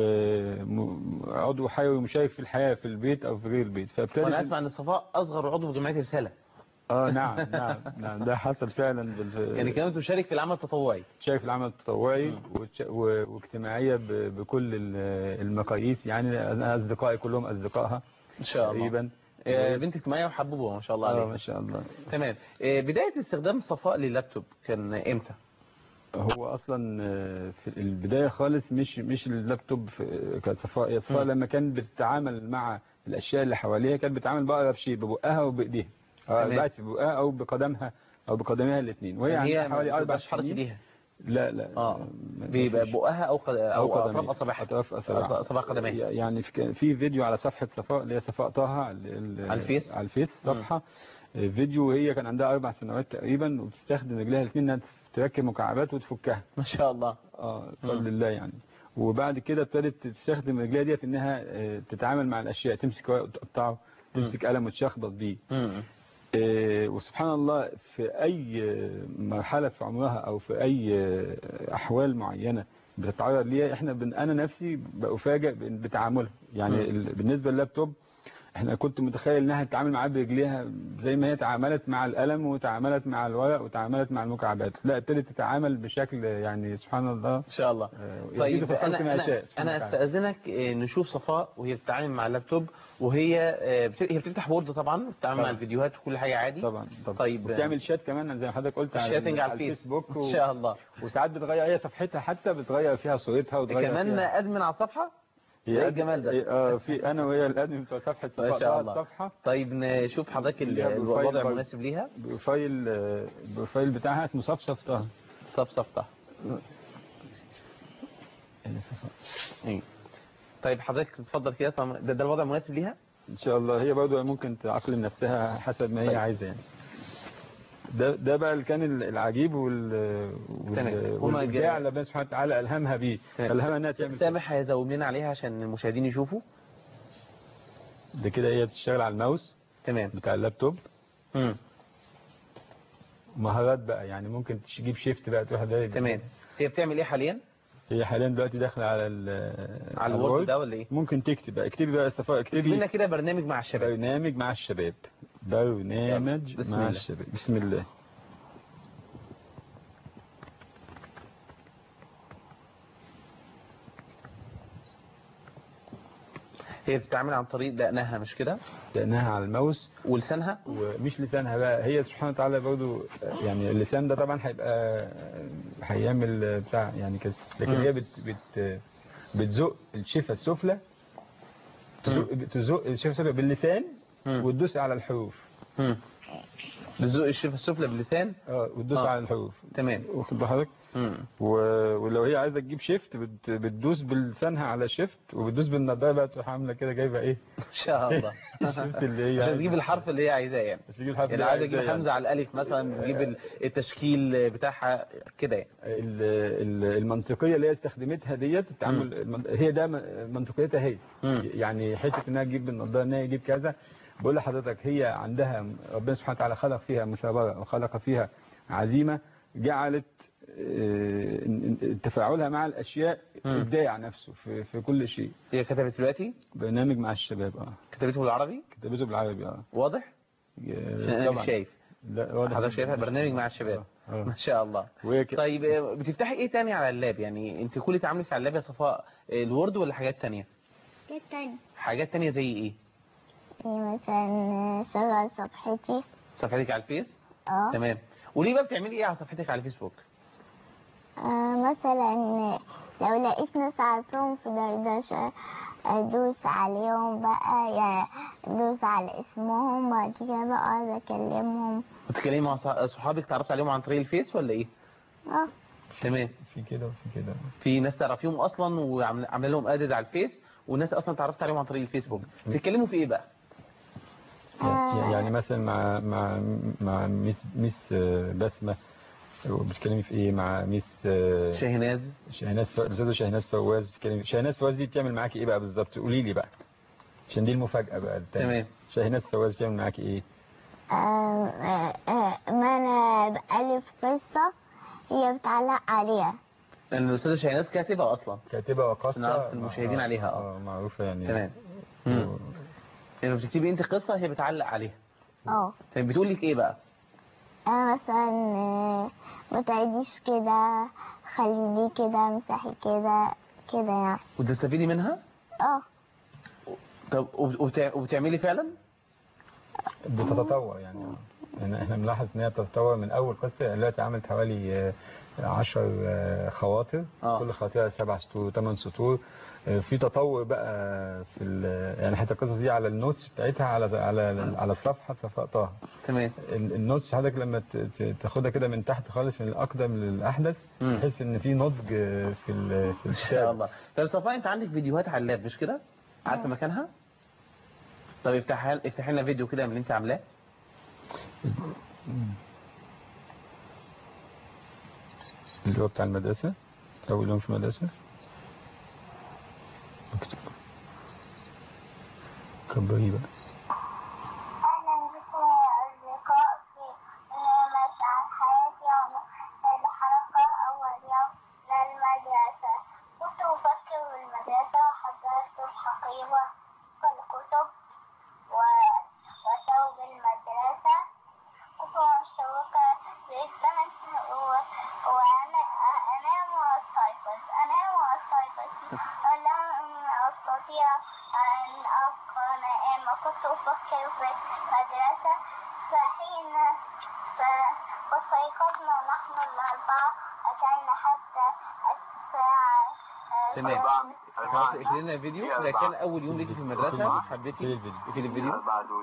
وعضو حيوي مشارك في الحياة في البيت أو في غير البيت فابتدت وانا اسمع ان صفاء اصغر عضو في جمعية رسالة اه نعم نعم نعم ده حصل فعلا بال... يعني كانت تشارك في العمل التطوعي شايف في العمل التطوعي وتش- و- واجتماعية ب- بكل ال- المقاييس يعني أنا أصدقائي كلهم أصدقائها ان شاء الله تقريبا آه، بنت اجتماعية وحبوبة ما شاء الله اه عليها ما شاء الله تمام آه، بداية استخدام صفاء لللابتوب كان امتى هو اصلا آه، في البدايه خالص مش مش اللابتوب في- كصفاء هي صفاء مم. لما كانت بتتعامل مع الاشياء اللي حواليها كانت بتتعامل بأقرب شيء ببقها وبايديها آه، تمام. بس ببقها او بقدمها او بقدميها الاثنين وهي يعني هي عندها حوالي ما اربع بتبقاش حركة سنين ليها لا لا اه ما بيبقى فيش. بقها او قد... او اطراف قدميها. اصابعها اطراف اصابعها اصابع قدميها يعني في في فيديو على صفحه صفاء اللي هي صفاء طه على ال- على الفيس؟ على الفيس صفحه آه، فيديو وهي كان عندها اربع سنوات تقريبا وبتستخدم رجليها الاثنين انها تركب مكعبات وتفكها ما شاء الله اه بفضل الله يعني وبعد كده ابتدت تستخدم رجليها ديت انها آه، تتعامل مع الاشياء تمسك ورق وتقطعه تمسك قلم وتشخبط بيه مم. آه، وسبحان الله في اي آه، مرحله في عمرها او في اي آه، احوال معينه بتتعرض ليها احنا بن انا نفسي بفاجئ بن- بتعاملها يعني مم. ال- بالنسبه لللابتوب احنا كنت متخيل انها تتعامل معاه برجليها زي ما هي تعاملت مع القلم وتعاملت مع الورق وتعاملت مع المكعبات لا ابتدت تتعامل بشكل يعني سبحان الله ان شاء الله يزيد طيب في الخلق انا ما انا, يشاء سبحانه أنا وتعالى. استاذنك آه، نشوف صفاء وهي بتتعامل مع اللابتوب وهي آه، بت- هي بتفتح وورد طبعا بتتعامل مع طبعا. الفيديوهات وكل حاجه عادي طبعا طبعا طيب وبتعمل شات كمان زي ما حضرتك قلت على الشاتنج على الفيس. الفيسبوك ان شاء الله وساعات بتغير هي صفحتها حتى بتغير فيها صورتها وتغير كمان فيها ادمن على الصفحه هي ايه قد- الجمال ده؟ إيه، اه في انا وهي الادمن بتوع صفحه ما صفاء شاء طه الله الصفحه طيب نشوف حضرتك ال- ليها بروفايل الوضع برضه. المناسب ليها بروفايل آه، البروفايل بتاعها اسمه صفصف طه صف صفطه ايه طيب حضرتك اتفضل كده طب ده, ده الوضع المناسب ليها ان شاء الله هي برضه ممكن تعقل نفسها حسب ما هي طيب. عايزه يعني ده ده بقى اللي كان العجيب وال تمام. وال هما والابداع جا- اللي ربنا سبحانه وتعالى الهمها بيه الهمها انها تعمل سامح هيزوم لنا عليها عشان المشاهدين يشوفوا ده كده هي بتشتغل على الماوس تمام بتاع اللابتوب امم مهارات بقى يعني ممكن تجيب شيفت بقى تروح ده تمام هي بتعمل ايه حاليا هي حاليا دلوقتي داخله على ال على الوورد ده ولا ايه ممكن تكتب بقى اكتبي بقى صفاء اكتب لنا اكتبي كده برنامج مع الشباب برنامج مع الشباب برنامج بسم مع الله. الشباب بسم الله هي بتتعامل عن طريق دقنها مش كده لانها على الماوس ولسانها ومش لسانها بقى هي سبحانه وتعالى برضو يعني اللسان ده طبعا هيبقى هيعمل بتاع يعني كده لكن مم. هي بت بت بتزق الشفه السفلى تزق تزق الشفه السفلى باللسان وتدوس على الحروف امم بتزق الشفه السفلى باللسان اه وتدوس آه. على الحروف تمام واخد بحضرتك مم. و- ولو هي عايزه تجيب شيفت بت- بتدوس بلسانها على شيفت وبتدوس بالنضاره بقى تروح عامله كده جايبه ايه ان شاء الله الشيفت اللي هي عشان عايزة- تجيب الحرف اللي هي عايزاه يعني تجيب الحرف يعني اللي هي عايزه تجيب عايزاه حمزه على الالف مثلا تجيب ال- التشكيل بتاعها كده يعني ال- ال- المنطقيه اللي هي استخدمتها ديت التعامل المن- هي ده م- منطقيتها هي يعني حته انها تجيب بالنضاره انها تجيب كذا بقول لحضرتك هي عندها ربنا سبحانه وتعالى خلق فيها مثابره وخلق فيها عزيمه جعلت آه، تفاعلها مع الاشياء ابداع نفسه في في كل شيء هي كتبت دلوقتي برنامج مع الشباب اه كتبته بالعربي كتبته بالعربي اه واضح عشان انا مش شايف لا واضح حضرتك شايفها برنامج مع الشباب آه. ما شاء الله طيب آه، بتفتحي ايه تاني على اللاب يعني انت كل تعاملك على اللاب يا صفاء آه، الوورد ولا حاجات تانية ايه تاني حاجات تانية زي ايه يعني مثلا شغل صفحتي صفحتك على الفيس اه تمام وليه بقى بتعملي ايه على صفحتك على الفيسبوك آه، مثلا لو لقيت ناس عارفهم في دردشة ادوس عليهم بقى يعني ادوس على اسمهم وبعد كده بقى اقعد اكلمهم بتتكلمي مع صح- صحابك تعرفت عليهم عن طريق الفيس ولا ايه اه تمام في كده وفي كده في ناس تعرفيهم اصلا وعامله لهم ادد على الفيس وناس اصلا تعرفت عليهم عن طريق الفيسبوك بتتكلموا في ايه بقى يعني مثلا مع مع مع ميس ميس آه، بسمه بتتكلمي في ايه مع ميس آه، شاهناز شاهناز ف- استاذه شاهناز فواز بتتكلمي شاهناز فواز دي بتعمل معاكي ايه بقى بالظبط قولي لي بقى عشان دي المفاجاه بقى التانية. تمام. شاهناز فواز بتعمل معاكي ايه آم، آه، آه، ما انا بألف قصة هي بتعلق عليها لان الاستاذه شاهناز كاتبه اصلا كاتبه وقصه نعرف المشاهدين آه، عليها اه معروفه يعني تمام مم. يعني بتكتبي انت قصه هي بتعلق عليها اه طيب بتقول لك ايه بقى انا مثلا آه، ما تعيديش كده خلي دي كده امسحي كده كده يعني وتستفيدي منها اه طب وبت- وبتع- وبتعملي فعلا بتتطور يعني آه. يعني احنا بنلاحظ ان هي بتتطور من اول قصه يعني دلوقتي عملت حوالي 10 خواطر آه. كل خاطره سبع سطور ثمان سطور آه، في تطور بقى في ال- يعني حتى القصص دي على النوتس بتاعتها على على على الصفحه صفاء طه تمام ال- النوتس حضرتك لما ت- ت- تاخدها كده من تحت خالص من الاقدم للاحدث مم. تحس ان في نضج في ال- في ان شاء الكتاب الله طب صفاء انت عندك فيديوهات على اللاب مش كده عارفه مكانها طب افتحي افتحي لنا فيديو كده من اللي انت عاملاه اللي هو بتاع المدرسه اول يوم في المدرسه اكتب كبري بقى أهلا بكم يا أصدقاء في برنامج عن حياة يوم الحلقة أول يوم للمدرسة كنت أفكر بالمدرسة وحضرت الحقيبة والكتب و- وثوب المدرسة كنت مشوقة جدا و- وأنا أنام وأستيقظ أنام وأستيقظ ولم أستطيع أن أبقى نائمة كنت أفكر في المدرسة فحين ف- فاستيقظنا نحن الأربعة أتينا حتى الساعة آه، تمام ثلاثة. خلاص اقفلي لنا الفيديو ده كان اول يوم ليكي في المدرسه مش حبيتي اقفلي الفيديو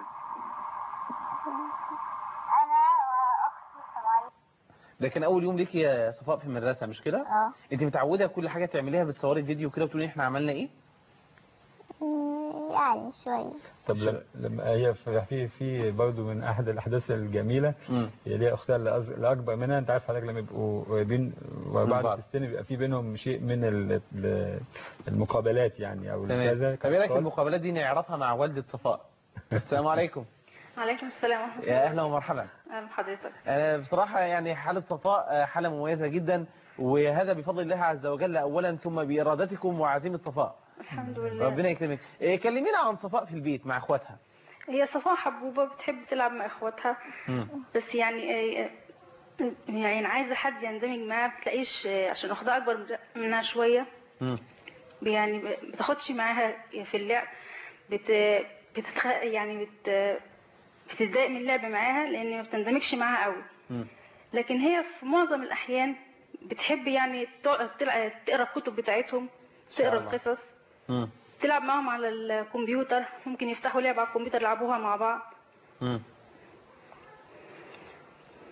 أنا وأختي سمعت ده كان اول يوم ليكي يا صفاء في المدرسه مش كده اه انت متعوده كل حاجه تعمليها بتصوري فيديو كده وتقولي احنا عملنا ايه مم، يعني شوية طب لما- لما هي في في في برضه من احد الاحداث الجميله هي ليها اختها اللي أص- اللي اكبر منها انت عارف حضرتك لما يبقوا قريبين بعض. وبعد في السن بيبقى في بينهم شيء من ال- ال- المقابلات يعني او تمام كذا طب ايه رايك في المقابلات دي نعرفها مع والده صفاء السلام عليكم عليكم السلام ورحمة يا اهلا ومرحبا أهلا بحضرتك انا بصراحه يعني حاله صفاء آه، حاله مميزه جدا وهذا بفضل الله عز وجل اولا ثم بارادتكم وعزيمه صفاء الحمد لله ربنا يكرمك إيه، كلمينا عن صفاء في البيت مع اخواتها هي صفاء حبوبة بتحب تلعب مع إخواتها بس يعني آه، آه، يعني عايزة حد يندمج معاها بتلاقيش آه، عشان أختها أكبر منها شوية يعني ب- بتاخدش معاها في اللعب بت بتتخ... يعني بت بتتضايق من اللعب معاها لأن ما بتندمجش معاها قوي لكن هي في معظم الأحيان بتحب يعني تق- تلع- تقرا الكتب بتاعتهم شاء تقرا الله. القصص تلعب معاهم على الكمبيوتر ممكن يفتحوا لعبة على الكمبيوتر يلعبوها مع بعض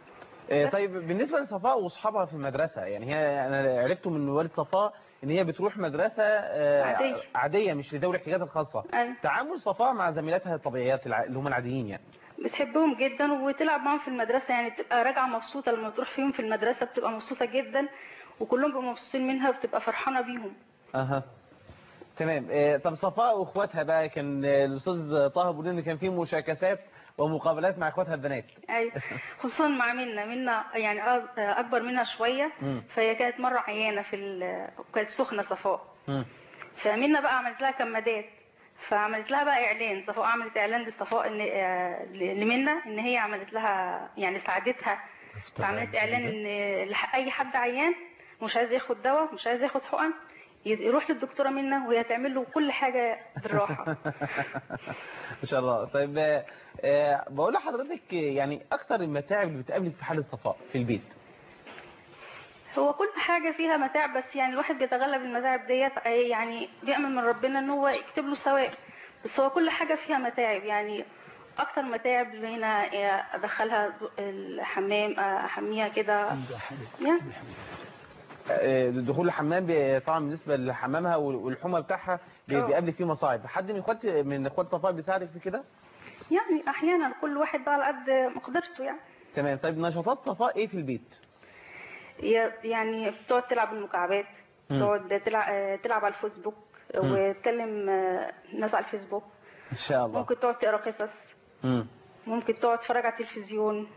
آه، طيب بالنسبة لصفاء واصحابها في المدرسة يعني هي انا عرفته من والد صفاء ان هي بتروح مدرسة آه، عادية. عادية مش لذوي الاحتياجات الخاصة أيوة. تعامل صفاء مع زميلاتها الطبيعيات الع- اللي هم العاديين يعني بتحبهم جدا وبتلعب معاهم في المدرسة يعني بتبقى راجعة مبسوطة لما بتروح فيهم في المدرسة بتبقى مبسوطة جدا وكلهم بيبقوا مبسوطين منها وبتبقى فرحانة بيهم اها تمام آه، طب صفاء واخواتها بقى كان آه، الاستاذ طه بيقول ان كان في مشاكسات ومقابلات مع اخواتها البنات ايوه خصوصا مع منا منا يعني أ- اكبر منها شوية مم. فهي كانت مرة عيانة في ال... كانت سخنة صفاء مم. فمنا بقى عملت لها كمادات فعملت لها بقى اعلان صفاء عملت اعلان لصفاء ان آه، ل- لمنى ان هي عملت لها يعني ساعدتها فعملت اعلان ان لح- اي حد عيان مش عايز ياخد دواء مش عايز ياخد حقن ي- يروح للدكتوره منى وهي تعمل له كل حاجه بالراحه ان شاء الله طيب آه، آه، بقول لحضرتك آه، يعني اكتر المتاعب اللي بتقابلك في حالة صفاء في البيت هو كل حاجه فيها متاعب بس يعني الواحد بيتغلب المتاعب ديت آه، يعني بيأمل من ربنا ان هو يكتب له ثواب بس هو كل حاجه فيها متاعب يعني اكتر متاعب اللي هنا آه، ادخلها الحمام آه، احميها كده يعني آه، دخول الحمام بي- طبعا بالنسبة لحمامها وال- والحمى بتاعها بي- آه. بيقابلك فيه مصاعب حد من اخوات من اخوات صفاء بيساعدك في كده يعني احيانا كل واحد بقى على قد مقدرته يعني تمام طيب نشاطات صفاء ايه في البيت هي يعني بتقعد تلعب المكعبات مم. تقعد تلعب تلعب على الفيسبوك مم. وتكلم آه، ناس على الفيسبوك ان شاء الله ممكن تقعد تقرا قصص مم. ممكن تقعد تتفرج على التلفزيون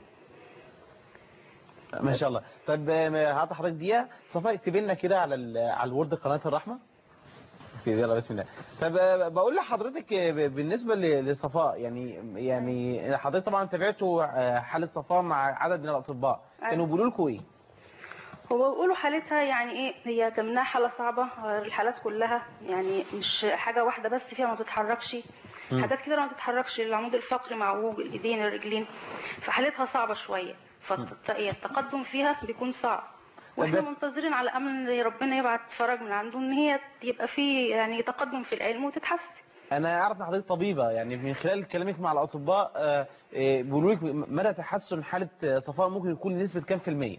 ما شاء الله طيب آه، هعطي حضرتك دقيقة صفاء اكتبي لنا كده على ال- على الورد قناة الرحمة في يلا بسم الله طب آه، بقول لحضرتك آه، ب- بالنسبة ل- لصفاء يعني يعني حضرتك طبعا تابعتوا آه، حالة صفاء مع عدد من الأطباء كانوا بيقولوا لكم ايه هو بيقولوا حالتها يعني ايه هي كمنها حالة صعبة الحالات كلها يعني مش حاجة واحدة بس فيها ما بتتحركش مم. حاجات كتير ما بتتحركش العمود الفقري معوج الايدين الرجلين فحالتها صعبة شوية فالتقدم فيها بيكون صعب واحنا طب- منتظرين على امل ان ربنا يبعت فرج من عنده ان هي يبقى في يعني تقدم في العلم وتتحسن انا اعرف ان حضرتك طبيبة يعني من خلال كلامك مع الأطباء آه، آه، بيقولوا لك مدى تحسن حالة آه، صفاء ممكن يكون نسبة كام في المية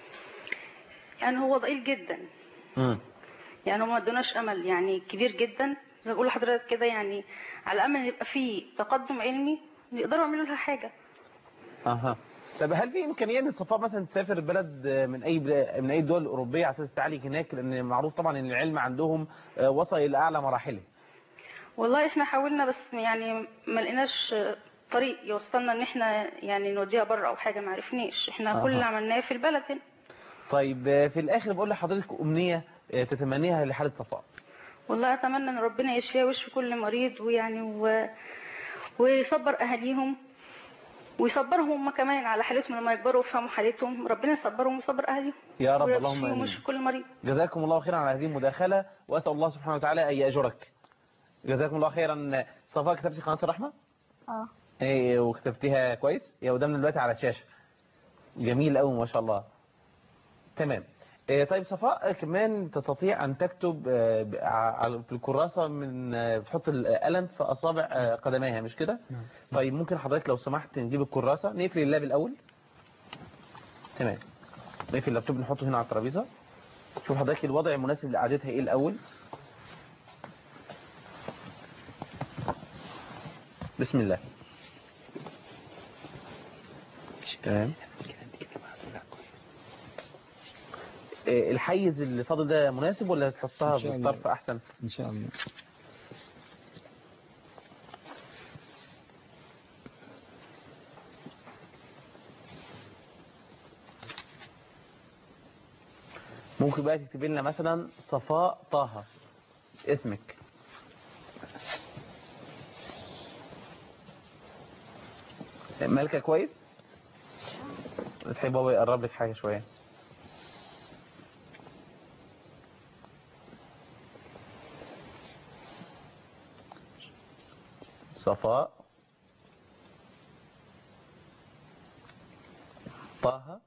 يعني هو ضئيل جدا مم. يعني هم ما ادوناش امل يعني كبير جدا زي ما بقول لحضرتك كده يعني على امل ان يبقى في تقدم علمي يقدروا يعملوا لها حاجه اها طب هل في امكانيه ان صفاء مثلا تسافر بلد من اي بلا- من اي دول اوروبيه على اساس تعالج هناك لان معروف طبعا ان العلم عندهم آه، وصل الى اعلى مراحله والله احنا حاولنا بس يعني ما لقيناش طريق يوصلنا ان احنا يعني نوديها بره او حاجه ما عرفناش احنا كل اللي أها. عملناه في البلد هنا طيب آه، في الاخر بقول لحضرتك امنيه آه، تتمنيها لحاله صفاء والله اتمنى ان ربنا يشفيها ويشفي كل مريض ويعني و... ويصبر اهاليهم ويصبرهم هم كمان على حالتهم لما يكبروا ويفهموا حالتهم ربنا يصبرهم ويصبر اهاليهم يا رب ويشفيهم اللهم امين ويشفي كل مريض جزاكم الله خيرا على هذه المداخله واسال الله سبحانه وتعالى ان ياجرك جزاكم الله خيرا صفاء كتبتي قناه الرحمه اه ايه وكتبتيها كويس هي قدامنا دلوقتي على الشاشه جميل قوي ما شاء الله تمام إيه طيب صفاء كمان تستطيع ان تكتب آه، ب- ع- في الكراسه من آه، بتحط القلم في اصابع آه، قدميها مش كده طيب ممكن حضرتك لو سمحت نجيب الكراسه نقفل اللاب الاول تمام نقفل اللابتوب نحطه هنا على الترابيزه شوف حضرتك الوضع المناسب لقعدتها ايه الاول بسم الله تمام إيه، الحيز اللي فاضل ده مناسب ولا تحطها إن شاء الله. بالطرف احسن ان شاء الله ممكن بقى تكتبي لنا مثلا صفاء طه اسمك مالكة كويس تحب بابا يقرب لك حاجة شوية صفاء طه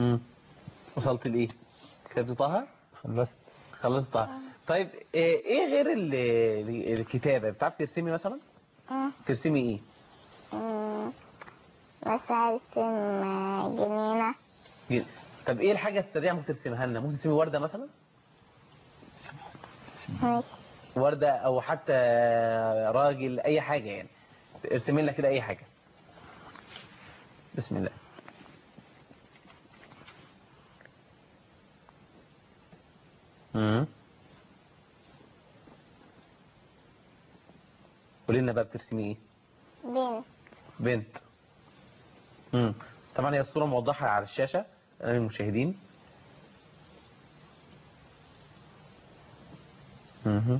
مم. وصلت لايه كتبت طه خلصت خلصت طه طيب ايه إيه غير ال- ال- الكتابه بتعرف ترسمي مثلا مم. ترسمي ايه مم. بس هرسم جنينة ي- طب ايه الحاجه السريعه ممكن ترسمها لنا ممكن ترسمي ورده مثلا ماشي ورده او حتى راجل اي حاجه يعني ارسمي لنا كده اي حاجه بسم الله امم قولي لنا بقى بترسمي ايه بنت بنت امم طبعا هي الصوره موضحه على الشاشه امام المشاهدين اها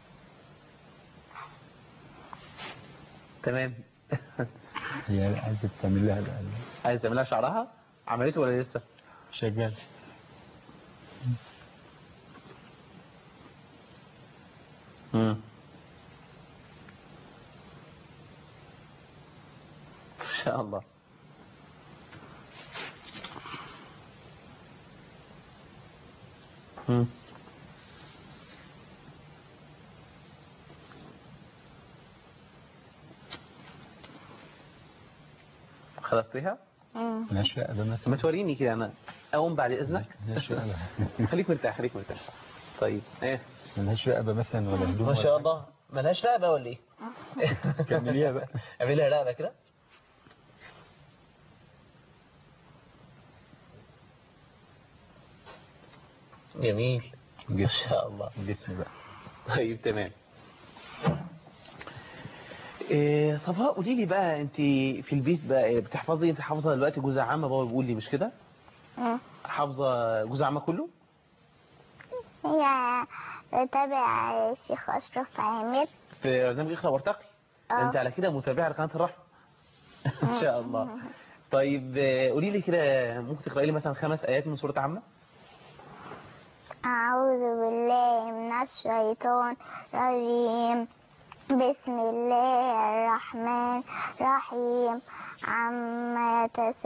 تمام هي عايزة تعمل لها بقى عايز تعملها شعرها عملته ولا لسه شغال امم ان شاء الله امم خلصتيها مم. ملهاش رقبة مثلا ما توريني كده انا اقوم بعد اذنك ملهاش رقبة خليك مرتاح خليك مرتاح طيب ايه ملهاش رقبة مثلا ولا هدوم ما ولا شاء الله ملهاش رقبه ولا ايه كمليها بقى اعملها رقبه كده جميل ما شاء الله الجسم بقى طيب تمام إيه صفاء قولي لي بقى انت في البيت بقى بتحفظي انت حافظه دلوقتي جزء عامه بابا بيقول لي مش كده مم. حافظه جزء عامه كله هي بتابع الشيخ أشرف عامر في برنامج اقرا وارتقي اه. انت على كده متابعه لقناه الرحمه ان شاء الله طيب آه، قولي لي كده ممكن تقراي لي مثلا خمس ايات من سوره عامه أعوذ بالله من الشيطان الرجيم بسم الله الرحمن الرحيم عما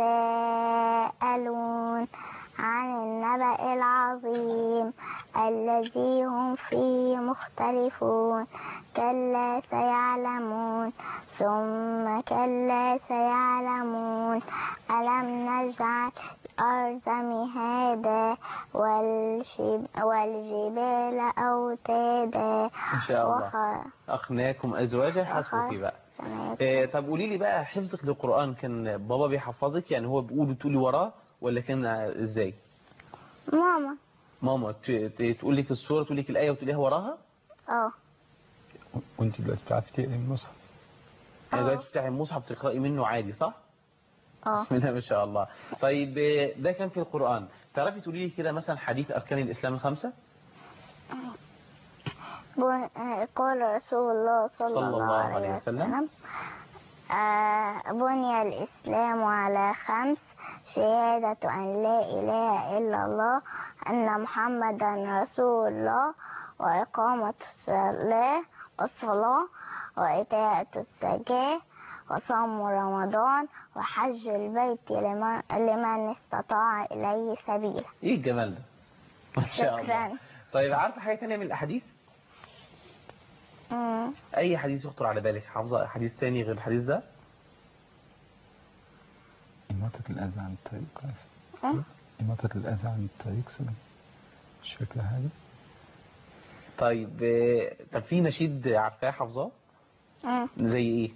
يتساءلون عن النبأ العظيم الذي هم فيه مختلفون كلا سيعلمون ثم كلا سيعلمون ألم نجعل الأرض مهادا والجب والجبال أوتادا ان شاء الله وخ- اخناكم ازواجا حسبك بقى إيه طب قولي لي بقى حفظك للقران كان بابا بيحفظك يعني هو بيقول وتقولي وراه ولا كان ازاي ماما ماما ت- ت- تقول لك السوره تقول لك الايه وتقوليها وراها اه وانت دلوقتي بتعرفي تقري المصحف يعني دلوقتي تفتحي المصحف تقراي منه عادي صح اه بسم الله ما شاء الله طيب آه، ده كان في القرآن تعرفي تقولي لي كده مثلا حديث أركان الإسلام الخمسة بن- آه، قال رسول الله صلى, صلى الله عليه وسلم آه، بني الإسلام على خمس شهادة أن لا إله إلا الله أن محمدا رسول الله وإقامة الصلاة والصلاة وإيتاء الزكاة وصوم رمضان وحج البيت لمن, لمن استطاع إليه سبيلا إيه الجمال ده ما شاء الله شكرا طيب عارفة حاجة تانية من الأحاديث مم. أي حديث يخطر على بالك حافظة حديث تاني غير الحديث ده إماطة الأذى عن الطريق عارف أه؟ إماطة الأذى عن الطريق سلام مش فاكرة حاجة طيب آه، طب في نشيد عارفاه حافظاه مم. زي إيه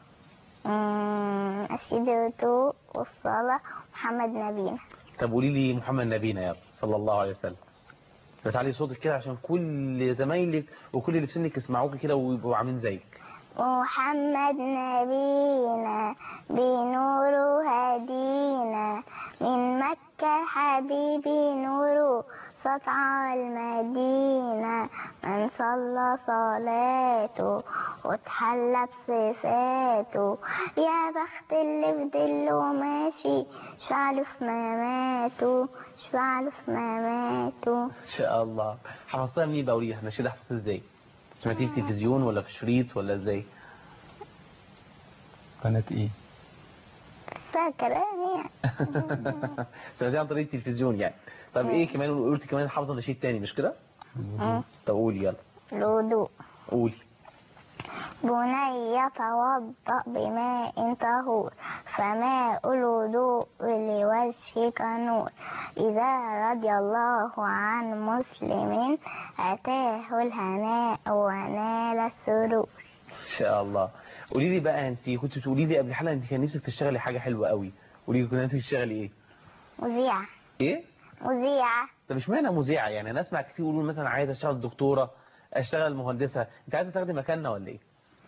مم. أشهد الوضوء والصلاة محمد نبينا طب قولي لي محمد نبينا يا رب صلى الله عليه وسلم بس علي صوتك كده عشان كل زمايلك وكل اللي في سنك يسمعوك كده ويبقوا عاملين زيك محمد نبينا بنور هدينا من مكة حبيبي نور سطع المدينة من صلى صلاته وتحلى بصفاته يا بخت اللي في ظله ماشي شعله في مماته شعله في مماته ان شاء الله حفظتها منين بقى قولي لي نشيد حفظتها ازاي سمعتيه في التلفزيون ولا في شريط ولا ازاي قناة إيه؟ فاكرة يعني سمعتيها عن طريق التلفزيون يعني طب ايه كمان قلت كمان حافظه نشيد تاني مش كده مم. طب قولي يلا الوضوء قولي بني توضأ بماء طهور فماء الوضوء لوجهك نور إذا رضي الله عن مسلم أتاه الهناء ونال السرور ان شاء الله قولي لي بقى انت كنت بتقولي لي قبل الحلقه انت كان نفسك تشتغلي حاجه حلوه قوي قولي لي كنت نفسك تشتغلي ايه مذيعة ايه مذيعة طب اشمعنى مذيعه يعني انا اسمع كتير يقولوا مثلا عايزه اشتغل دكتوره اشتغل مهندسه انت عايزه تاخدي مكاننا ولا ايه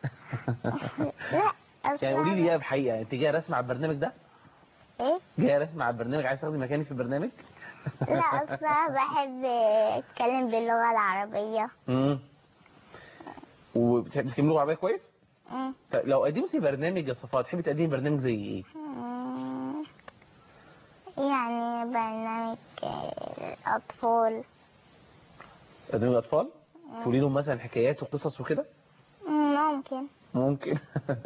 لا يعني قولي لي ايه بحقيقه انت جايه رسمي على البرنامج ده إيه؟ جايه رسمي على البرنامج عايزه تاخدي مكاني في البرنامج لا أصلا بحب أتكلم باللغة العربية امم وبتتكلمي لغه عربيه كويس مم. طب لو قدمتي برنامج يا صفاء تحبي تقدمي برنامج زي ايه مم. يعني برنامج آه، الأطفال برنامج اطفال تقولي لهم مثلا حكايات وقصص وكده مم، ممكن ممكن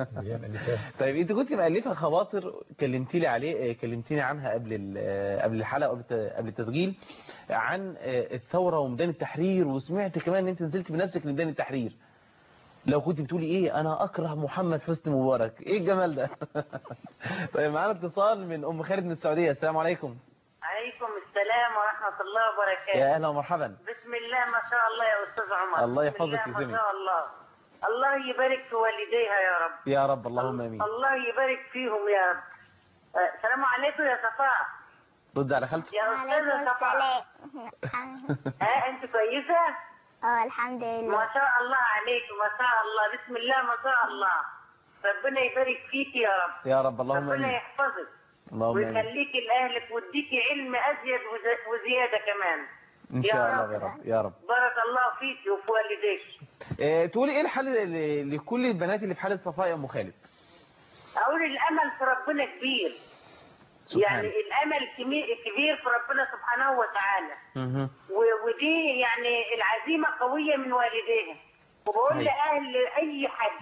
طيب انت كنت مؤلفه خواطر كلمتي لي عليه كلمتيني عنها قبل ال- قبل الحلقه قبل الت- قبل التسجيل عن الثوره وميدان التحرير وسمعت كمان ان انت نزلت بنفسك لميدان التحرير لو كنت بتقولي ايه انا اكره محمد حسني مبارك ايه الجمال ده طيب معانا اتصال من ام خالد من السعوديه السلام عليكم عليكم السلام ورحمة الله وبركاته يا اهلا ومرحبا بسم الله ما شاء الله يا أستاذ عمر الله بسم يحفظك الله يسلمك. ما شاء الله الله يبارك في والديها يا رب يا رب اللهم امين الله يبارك فيهم يا رب آه، السلام عليكم يا صفاء رد على خالتك يا أستاذة صفاء ها أنت كويسة؟ اه الحمد لله ما شاء الله عليك ما شاء الله بسم الله ما شاء الله ربنا يبارك فيك يا رب يا رب اللهم ربنا امين يحفظك اللهم امين ويخليك لأهلك ويديكي علم أزيد وز- وزيادة كمان ان يا شاء رب. الله يا رب يا رب بارك الله فيك وفي والديك إيه تقولي ايه الحل ل- لكل البنات اللي في حاله صفاء يا ام خالد أقول الأمل في ربنا كبير سبحان. يعني الأمل كمي- كبير في ربنا سبحانه وتعالى مهم. و- ودي يعني العزيمة قوية من والديها وبقول صحيح. لأهل أي حد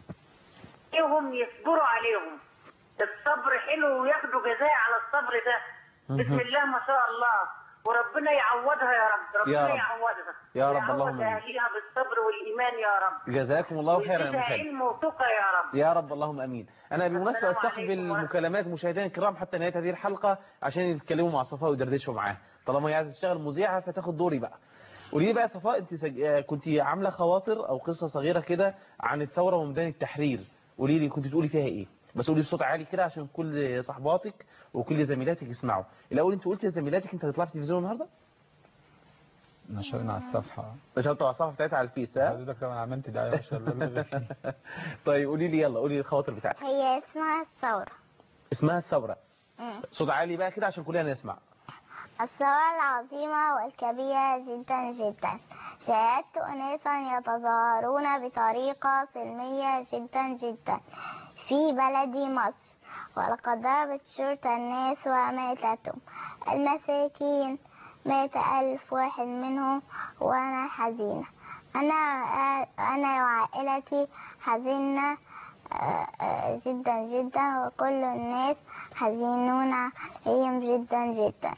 إيهم يصبروا عليهم الصبر حلو وياخدوا جزاء على الصبر ده بسم مهم. الله ما شاء الله وربنا يعوضها يا رب ربنا يا رب. يعوضها يا رب، ويعوض اللهم آمين. أهليها بالصبر والإيمان يا رب جزاكم الله خيرا يا ام ويزيدها خالد علم وثقة يا رب يا رب اللهم امين انا بالمناسبه السلام استقبل عليكم ورحمة مكالمات مشاهدينا الكرام حتى نهايه هذه الحلقه عشان يتكلموا مع صفاء ويدردشوا معاها طالما هي عايزه تشتغل مذيعه فتاخد دوري بقى قولي لي بقى يا صفاء انت سج... آه، كنت عامله خواطر او قصه صغيره كده عن الثوره وميدان التحرير قولي لي كنت تقولي فيها ايه بس قولي بصوت عالي كده عشان كل صحباتك وكل زميلاتك يسمعوا الاول انت قلت لزميلاتك انت هتطلع في التلفزيون النهارده نشرنا على الصفحة نشرت على الصفحه بتاعتها على الفيس ها حضرتك طبعا عملت دعاية ما شاء الله طيب قولي لي يلا قولي لي الخواطر بتاعتك هي اسمها الثورة اسمها الثوره مم. صوت عالي بقى كده عشان كلنا نسمع الثورة العظيمة والكبيرة جدا جدا شاهدت أناسا يتظاهرون بطريقة سلمية جدا جدا في بلدي مصر ولقد ضربت شرطة الناس وماتتهم المساكين مات ألف واحد منهم وأنا حزينة أنا أنا وعائلتي حزينة آه، آه، جدا جدا وكل الناس حزينون عليهم جدا جدا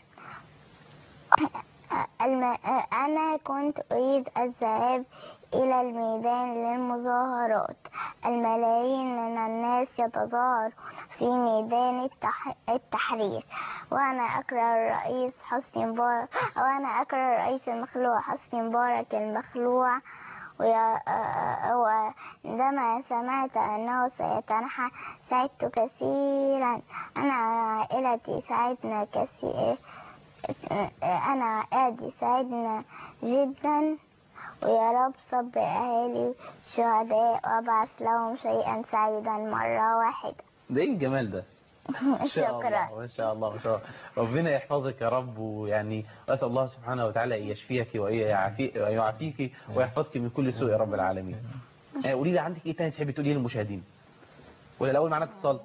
الم... أنا كنت أريد الذهاب إلى الميدان للمظاهرات الملايين من الناس يتظاهرون في ميدان التح... التحرير وأنا أكره الرئيس حسني مبارك وأنا أكره الرئيس المخلوع حسني مبارك المخلوع ويا- وعندما سمعت أنه سيتنحى سعدت كثيرا أنا وعائلتي سعدنا كثير أنا وعائلتي سعدنا جدا ويا رب صبر أهالي الشهداء وابعث لهم شيئا سعيدا مرة واحدة ده ايه الجمال ده ما شاء الله شكرا ما شاء الله ما شاء الله ربنا يحفظك يا رب ويعني اسال الله سبحانه وتعالى ان يشفيك ويعافي- ويعافيك ويحفظك من كل سوء يا رب العالمين آه، قولي لي عندك ايه تاني تحبي تقوليه للمشاهدين ولا الاول معانا اتصال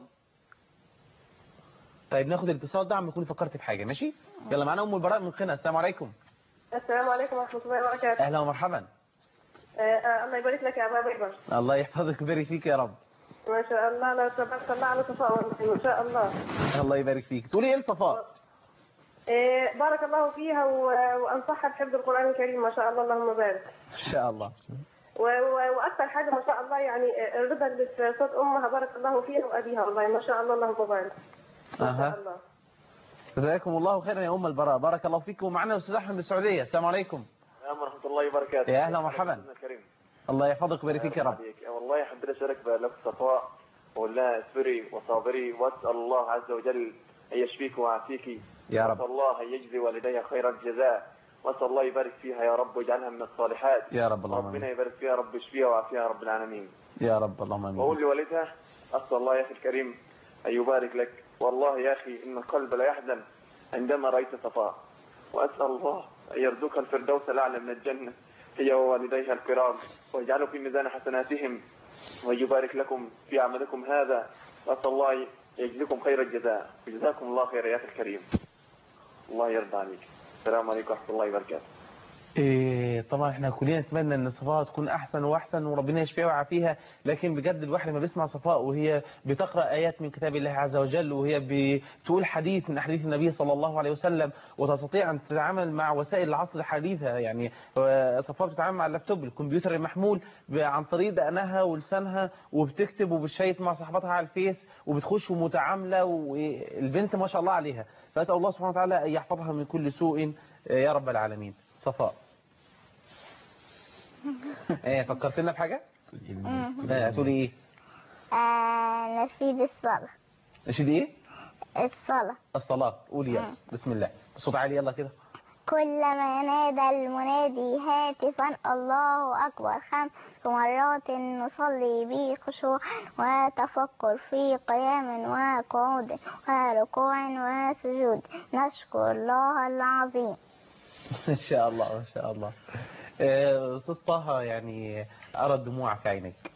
طيب ناخد الاتصال ده عم يكون فكرت في حاجه ماشي يلا معانا ام البراء من قنا السلام عليكم السلام عليكم ورحمة الله وبركاته اهلا ومرحبا آه، آه، الله يبارك لك يا أبا بيبر الله يحفظك ويبارك فيك يا رب ما شاء الله لا تبارك الله على صفاء والله ما شاء الله الله يبارك فيك تقولي ايه لصفاء إيه بارك الله فيها و- وانصحها بحفظ القران الكريم ما شاء الله اللهم بارك ان شاء الله و- و- واكثر حاجه ما شاء الله يعني الرضا اللي في صوت امها بارك الله فيها وابيها والله ما شاء الله اللهم بارك ما اها شاء الله جزاكم الله خيرا يا ام البراء بارك الله فيكم ومعنا استاذ احمد من السعوديه السلام عليكم السلام ورحمة الله وبركاته يا أهلا ومرحبا. أستاذنا الكريم الله يحفظك ويبارك فيك يا رب عليك. والله حبيت أشارك لك صفاء وأقول لها اصبري وصابري وأسأل الله عز وجل أن يشفيك ويعافيك يا رب. وأسأل الله أن يجزي والديها خير الجزاء وأسأل الله يبارك فيها يا رب ويجعلها من الصالحات يا رب اللهم ربنا امين يبارك فيها يا رب يشفيها ويعافيها يا رب العالمين يا رب اللهم امين وأقول لوالدها أسأل الله يا أخي الكريم أن يبارك لك والله يا أخي إن القلب لا يحزن عندما رأيت صفاء وأسأل الله أن يرزقها الفردوس الأعلى من الجنة هي ووالديها الكرام ويجعله في ميزان حسناتهم ويبارك لكم في عملكم هذا وأسأل الله يجزيكم خير الجزاء وجزاكم الله خير يا أخي الكريم الله يرضى عليك السلام عليكم ورحمة الله وبركاته إيه طبعا احنا كلنا نتمنى ان صفاء تكون احسن واحسن وربنا يشفيها ويعافيها لكن بجد الواحد لما بيسمع صفاء وهي بتقرا ايات من كتاب الله عز وجل وهي بتقول حديث من احاديث النبي صلى الله عليه وسلم وتستطيع ان تتعامل مع وسائل العصر الحديثه يعني آه، صفاء بتتعامل مع اللابتوب الكمبيوتر المحمول ب- عن طريق دقنها ولسانها وبتكتب وبتشيت مع صاحبتها على الفيس وبتخش ومتعامله والبنت ما شاء الله عليها فاسال الله سبحانه وتعالى ان يحفظها من كل سوء آه، يا رب العالمين صفاء ايه فكرت لنا بحاجه مم. اه هتقولي ايه آه نشيد الصلاة نشيد ايه الصلاة الصلاه قولي يلا بسم الله بصوت عالي يلا كده كلما نادى المنادي هاتفا الله أكبر خمس مرات نصلي به خشوع وتفكر في قيام وقعود وركوع وسجود نشكر الله العظيم ان شاء الله ان شاء الله آه، استاذ طه يعني ارى الدموع في عينك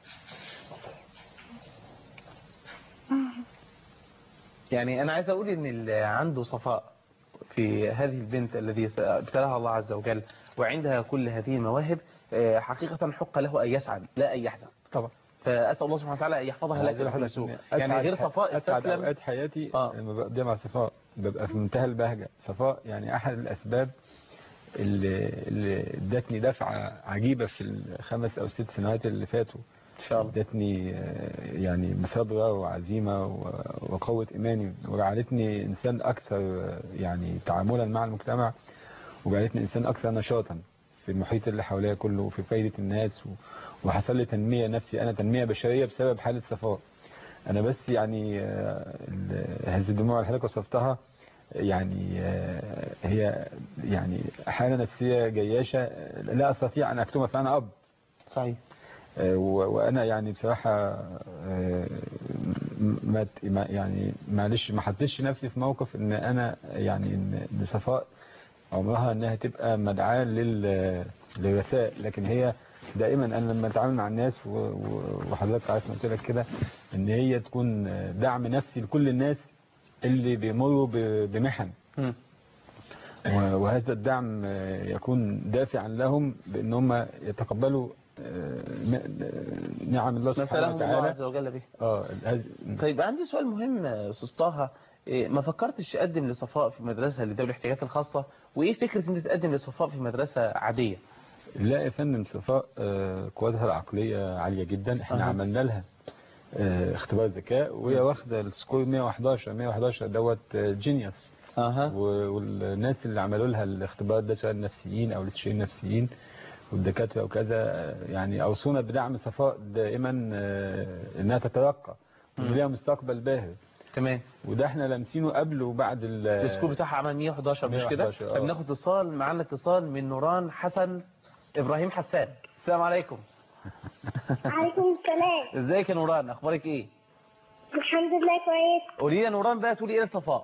يعني انا عايز اقول ان اللي عنده صفاء في هذه البنت الذي س- ابتلاها الله عز وجل وعندها كل هذه المواهب آه، حقيقة حق له ان يسعد لا ان يحزن طبعا فاسال الله سبحانه وتعالى ان يحفظها لك من كل سوء يعني غير صفاء اسعد استسلم اوقات حياتي لما بقضيها مع صفاء ببقى في منتهى البهجه صفاء يعني احد الاسباب اللي اللي ادتني دفعه عجيبه في الخمس او ست سنوات اللي فاتوا ان شاء الله ادتني آه، يعني مثابره وعزيمه و- وقوه ايماني وجعلتني انسان اكثر آه، يعني تعاملا مع المجتمع وجعلتني انسان اكثر نشاطا في المحيط اللي حواليا كله وفي فايده الناس و- وحصل لي تنميه نفسي انا تنميه بشريه بسبب حاله صفاء انا بس يعني آه، ال- هذه الدموع اللي حضرتك وصفتها يعني آه، هي يعني حاله نفسيه جياشه آه، لا استطيع ان اكتمها فانا اب صحيح آه، و- وانا يعني بصراحه آه، ما ت- ما- يعني معلش ما حطيتش نفسي في موقف ان انا يعني ان إن صفاء عمرها انها تبقى مدعاه لل للرثاء لكن هي دائما انا لما اتعامل مع الناس و- و- وحضرتك عارف ما قلت لك كده ان هي تكون دعم نفسي لكل الناس اللي بيمروا ب- بمحن مم. و- وهذا الدعم آه، يكون دافعا لهم بان هم يتقبلوا آه، ن- نعم الله ما سبحانه ابتلاهم الله وتعالى عز وجل به اه هذه- طيب عندي سؤال مهم يا استاذ طه إيه، ما فكرتش تقدم لصفاء في مدرسة لذوي الاحتياجات الخاصة وايه فكرة ان انت تقدم لصفاء في مدرسة عادية لا يا فندم صفاء آه، قوتها العقلية عالية جدا احنا أها. عملنا لها آه، اختبار ذكاء وهي واخدة السكور 111 111 دوت جينيوس اها والناس اللي عملوا لها الاختبار ده سواء النفسيين او الاستشاريين النفسيين والدكاترة وكذا آه، يعني اوصونا بدعم صفاء دائما آه، انها تترقى مم. وليها مستقبل باهر تمام وده احنا لامسينه قبل وبعد ال- السكور بتاعها عمل 111 مش كده 111 آه. فبناخد اتصال معانا اتصال من نوران حسن ابراهيم حسان السلام عليكم عليكم السلام ازيك يا نوران اخبارك ايه الحمد لله كويس قولي لي يا نوران بقى تقولي ايه لصفاء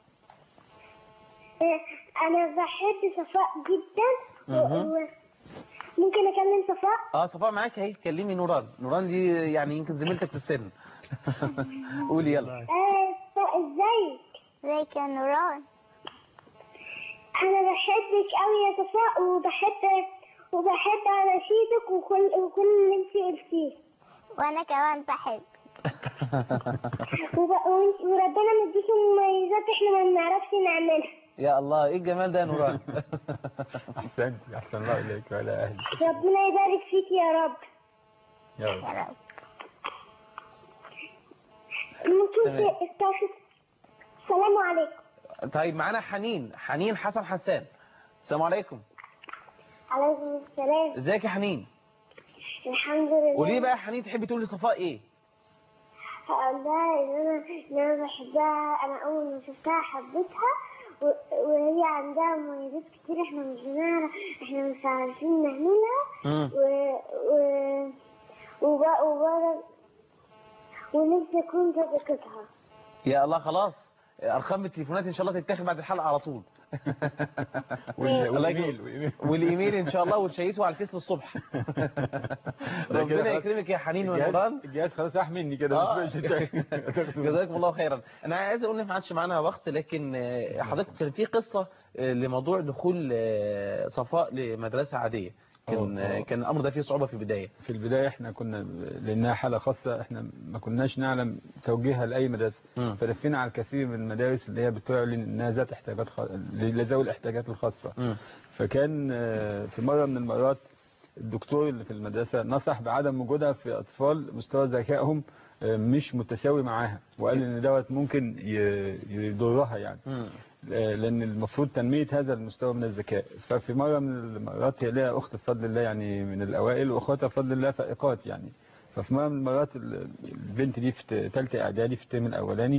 أنا بحب صفاء جدا مهم. و- ممكن أكلم صفاء اه صفاء معاك اهي كلمي نوران نوران دي يعني يمكن زميلتك في السن قولي يلا آه صفاء ازيك ازيك يا نوران أنا بحبك أوي يا صفاء وبحب وبحب أناشيدك وكل وكل اللي أنت قلتيه وأنا كمان بحب وب- وإنت- وربنا مديكي مميزات احنا ما بنعرفش نعملها يا الله ايه الجمال ده يا نوران احسنت احسن الله اليك وعلى اهلك ربنا يبارك فيك يا رب يا رب ممكن تمام. تستعفي السلام عليكم طيب معانا حنين حنين حسن حسان السلام عليكم عليكم السلام ازيك يا حنين الحمد لله قولي لي بقى يا حنين تحبي تقولي لصفاء ايه هقول لها ان انا ان انا بحبها انا اول ما شفتها حبيتها و- وهي عندها مميزات كتير احنا مش بنعرف احنا مش عارفين نعملها مم. و و وب- وبرضه ونفسي اكون صديقتها يا الله خلاص ارقام التليفونات ان شاء الله تتاخد بعد الحلقه على طول وال- الله والايميل يكرمك. والايميل ان شاء الله وتشيته على الفيس للصبح ربنا يكرمك يا حنين الجهاز- ونوران الجهاز خلاص راح مني كده آه. مش بقاش جزاكم الله خيرا انا عايز اقول ان ما عادش معانا وقت لكن آه، حضرتك كان في قصه آه، لموضوع دخول آه، صفاء لمدرسه عاديه كان أوه، أوه. كان الامر ده فيه صعوبه في البدايه في البداية احنا كنا لأنها حالة خاصة احنا ما كناش نعلم توجيهها لأي مدرسة مم. فلفينا على الكثير من المدارس اللي هي بتعلن انها ذات احتياجات خ... لذوي الاحتياجات الخاصة مم. فكان آه، في مرة من المرات الدكتور اللي في المدرسة نصح بعدم وجودها في أطفال مستوى ذكائهم آه، مش متساوي معاها وقال ان دوت ممكن ي- يضرها يعني مم. آه، لان المفروض تنمية هذا المستوى من الذكاء ففي مرة من المرات هي لها اخت بفضل الله يعني من الاوائل واخواتها بفضل الله فائقات يعني ففي مرة من المرات ال- البنت دي في ثالثه اعدادي في الترم الاولاني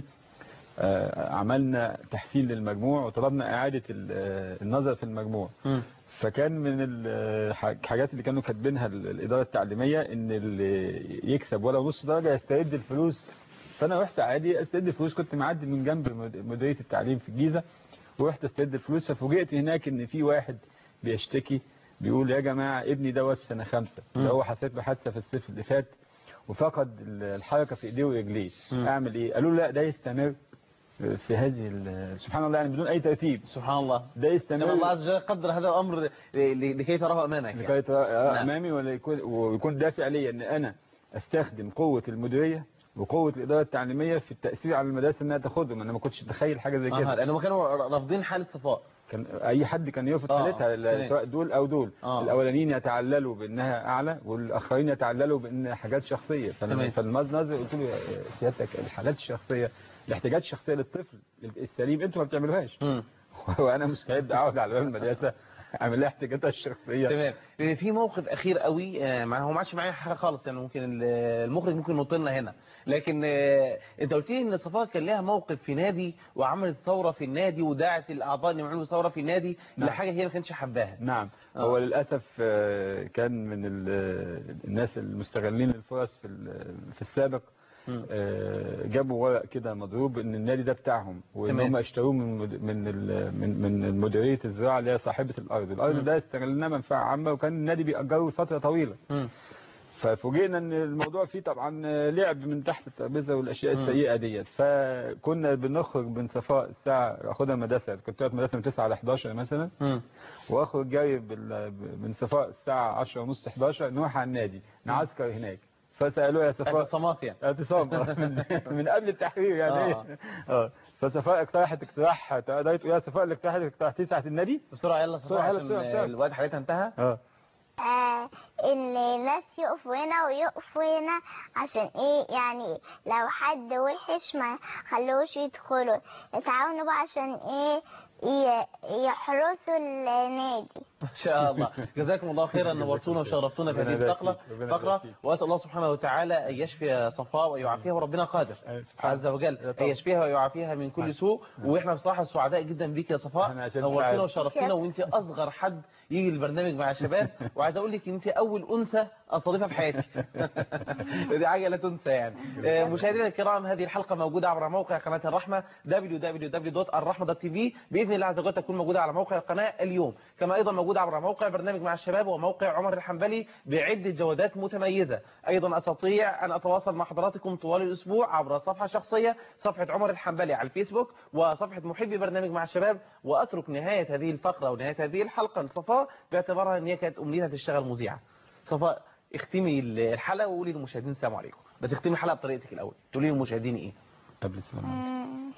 آه، عملنا تحسين للمجموع وطلبنا اعادة ال- آه، النظر في المجموع مم. فكان من الحاجات اللي كانوا كاتبينها ال- الإدارة التعليمية إن اللي يكسب ولو نص درجة يسترد الفلوس فأنا رحت عادي استرد الفلوس كنت معدي من جنب مد- مديرية التعليم في الجيزة ورحت استرد الفلوس ففوجئت هناك إن في واحد بيشتكي بيقول يا جماعة ابني دوت في سنة خمسة اللي هو حسيت بحادثة في الصيف اللي فات وفقد ال- الحركة في ايديه ورجليه اعمل ايه قالوا له لا ده يستمر في هذه ال- سبحان الله يعني بدون اي ترتيب سبحان الله ده يستمر كما الله عز وجل قدر هذا الامر ل- ل- لكي تراه امامك يعني. لكي ترى نعم. امامي ولا يكون ويكون دافع لي ان انا استخدم قوه المديريه وقوه الاداره التعليميه في التاثير على المدارس انها تاخدهم انا ما كنتش اتخيل حاجه زي آه كده لانه كانوا رافضين حاله صفاء كان اي حد كان يرفض آه، حالتها تمام. سواء دول او دول آه. الاولانيين يتعللوا بانها اعلى والاخرين يتعللوا بانها حاجات شخصيه تمام. فالنظر قلت له يا سيادتك الحالات الشخصيه الاحتياجات الشخصيه للطفل السليم انتوا ما بتعملوهاش وانا مستعد اقعد على باب المدرسه اعمل لها احتياجاتها الشخصيه تمام في موقف اخير قوي آه، ما هو ما عادش معايا حاجه خالص يعني ممكن ال- المخرج ممكن ينط لنا هنا لكن آه، انت قلت لي ان صفاء كان لها موقف في نادي وعملت ثوره في النادي ودعت الاعضاء ان يعملوا ثوره في النادي نعم. لحاجه هي ما كانتش حباها نعم آه. هو للأسف آه، كان من ال- الناس المستغلين الفرص في ال- في السابق آه، جابوا ورق كده مضروب ان النادي ده بتاعهم وان تمام. هم اشتروه من مد- من ال- من من مديريه الزراعه اللي هي صاحبه الارض الارض مم. ده استغلناه منفعه عامه وكان النادي بيأجره لفتره طويله مم. ففوجئنا ان الموضوع فيه طبعا لعب من تحت الترابيزه والاشياء مم. السيئه ديت فكنا بنخرج من صفاء الساعه اخدها المدرسه كنت قاعد مدرسه من 9 ل 11 مثلا مم. واخرج جاي بال- من صفاء الساعه 10 ونص 11 نروح على النادي نعسكر هناك فسالوه يا صفاء اعتصامات يعني اعتصام آه، من, من قبل التحرير يعني آه. ايه اه فصفاء اقترحت اقتراح تقدري تقولي يا صفاء اللي اقترحت اقترحتيه ساعه النادي بسرعه يلا صفاء بسرعة، يلا، عشان بسرعة، بسرعة. الوقت حضرتك انتهى اه آه ان الناس يقفوا هنا ويقفوا هنا عشان ايه يعني لو حد وحش ما خلوش يدخلوا يتعاونوا بقى عشان ايه ي- يحرسوا النادي ان شاء الله جزاكم الله خيرا نورتونا وشرفتونا في هذه ربنا يبارك الفقره فيك، ربنا فقره يبارك فيك. واسال الله سبحانه وتعالى ان يشفي صفاء ويعافيها وربنا قادر عز وجل ان طبعا. يشفيها ويعافيها من كل سوء واحنا بصراحه سعداء جدا بيك يا صفاء احنا عشان نورتونا نساعد. وشرفتونا وانت اصغر حد يجي البرنامج مع الشباب وعايز اقول لك ان انت اول انثى استضيفها في حياتي دي حاجه لا تنسى يعني آه، مشاهدينا الكرام هذه الحلقه موجوده عبر موقع قناه الرحمه www.الرحمه.tv باذن الله عز وجل تكون موجوده على موقع القناه اليوم كما ايضا موجوده عبر موقع برنامج مع الشباب وموقع عمر الحنبلي بعده جودات متميزه ايضا استطيع ان اتواصل مع حضراتكم طوال الاسبوع عبر صفحه شخصيه صفحه عمر الحنبلي على الفيسبوك وصفحه محبي برنامج مع الشباب واترك نهايه هذه الفقره ونهايه هذه الحلقه لصفاء باعتبارها ان هي كانت امنيتها تشتغل مذيعه صفاء اختمي الحلقه وقولي للمشاهدين السلام عليكم بتختمي الحلقه بطريقتك الاول تقولي للمشاهدين ايه قبل السلام مم.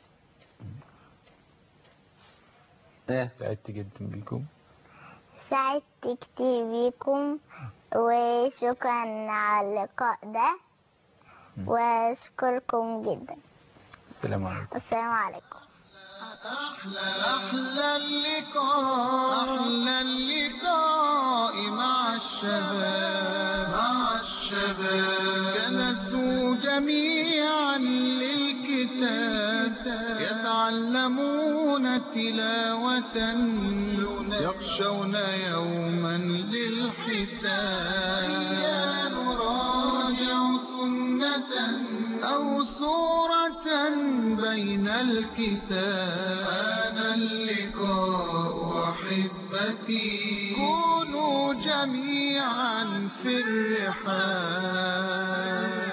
ايه سعدت جدا بيكم سعدت كتير بيكم وشكرا على اللقاء ده واشكركم جدا السلام عليكم والسلام عليكم أحلى اللقاء أحلى اللقاء مع الشباب مع الشباب جلسوا جميعا للكتاب يتعلمون تلاوة يخشون يوما للحساب نراجع سنة أو سورة بين الكتاب هذا اللقاء أحبتي كونوا جميعا في الرحاب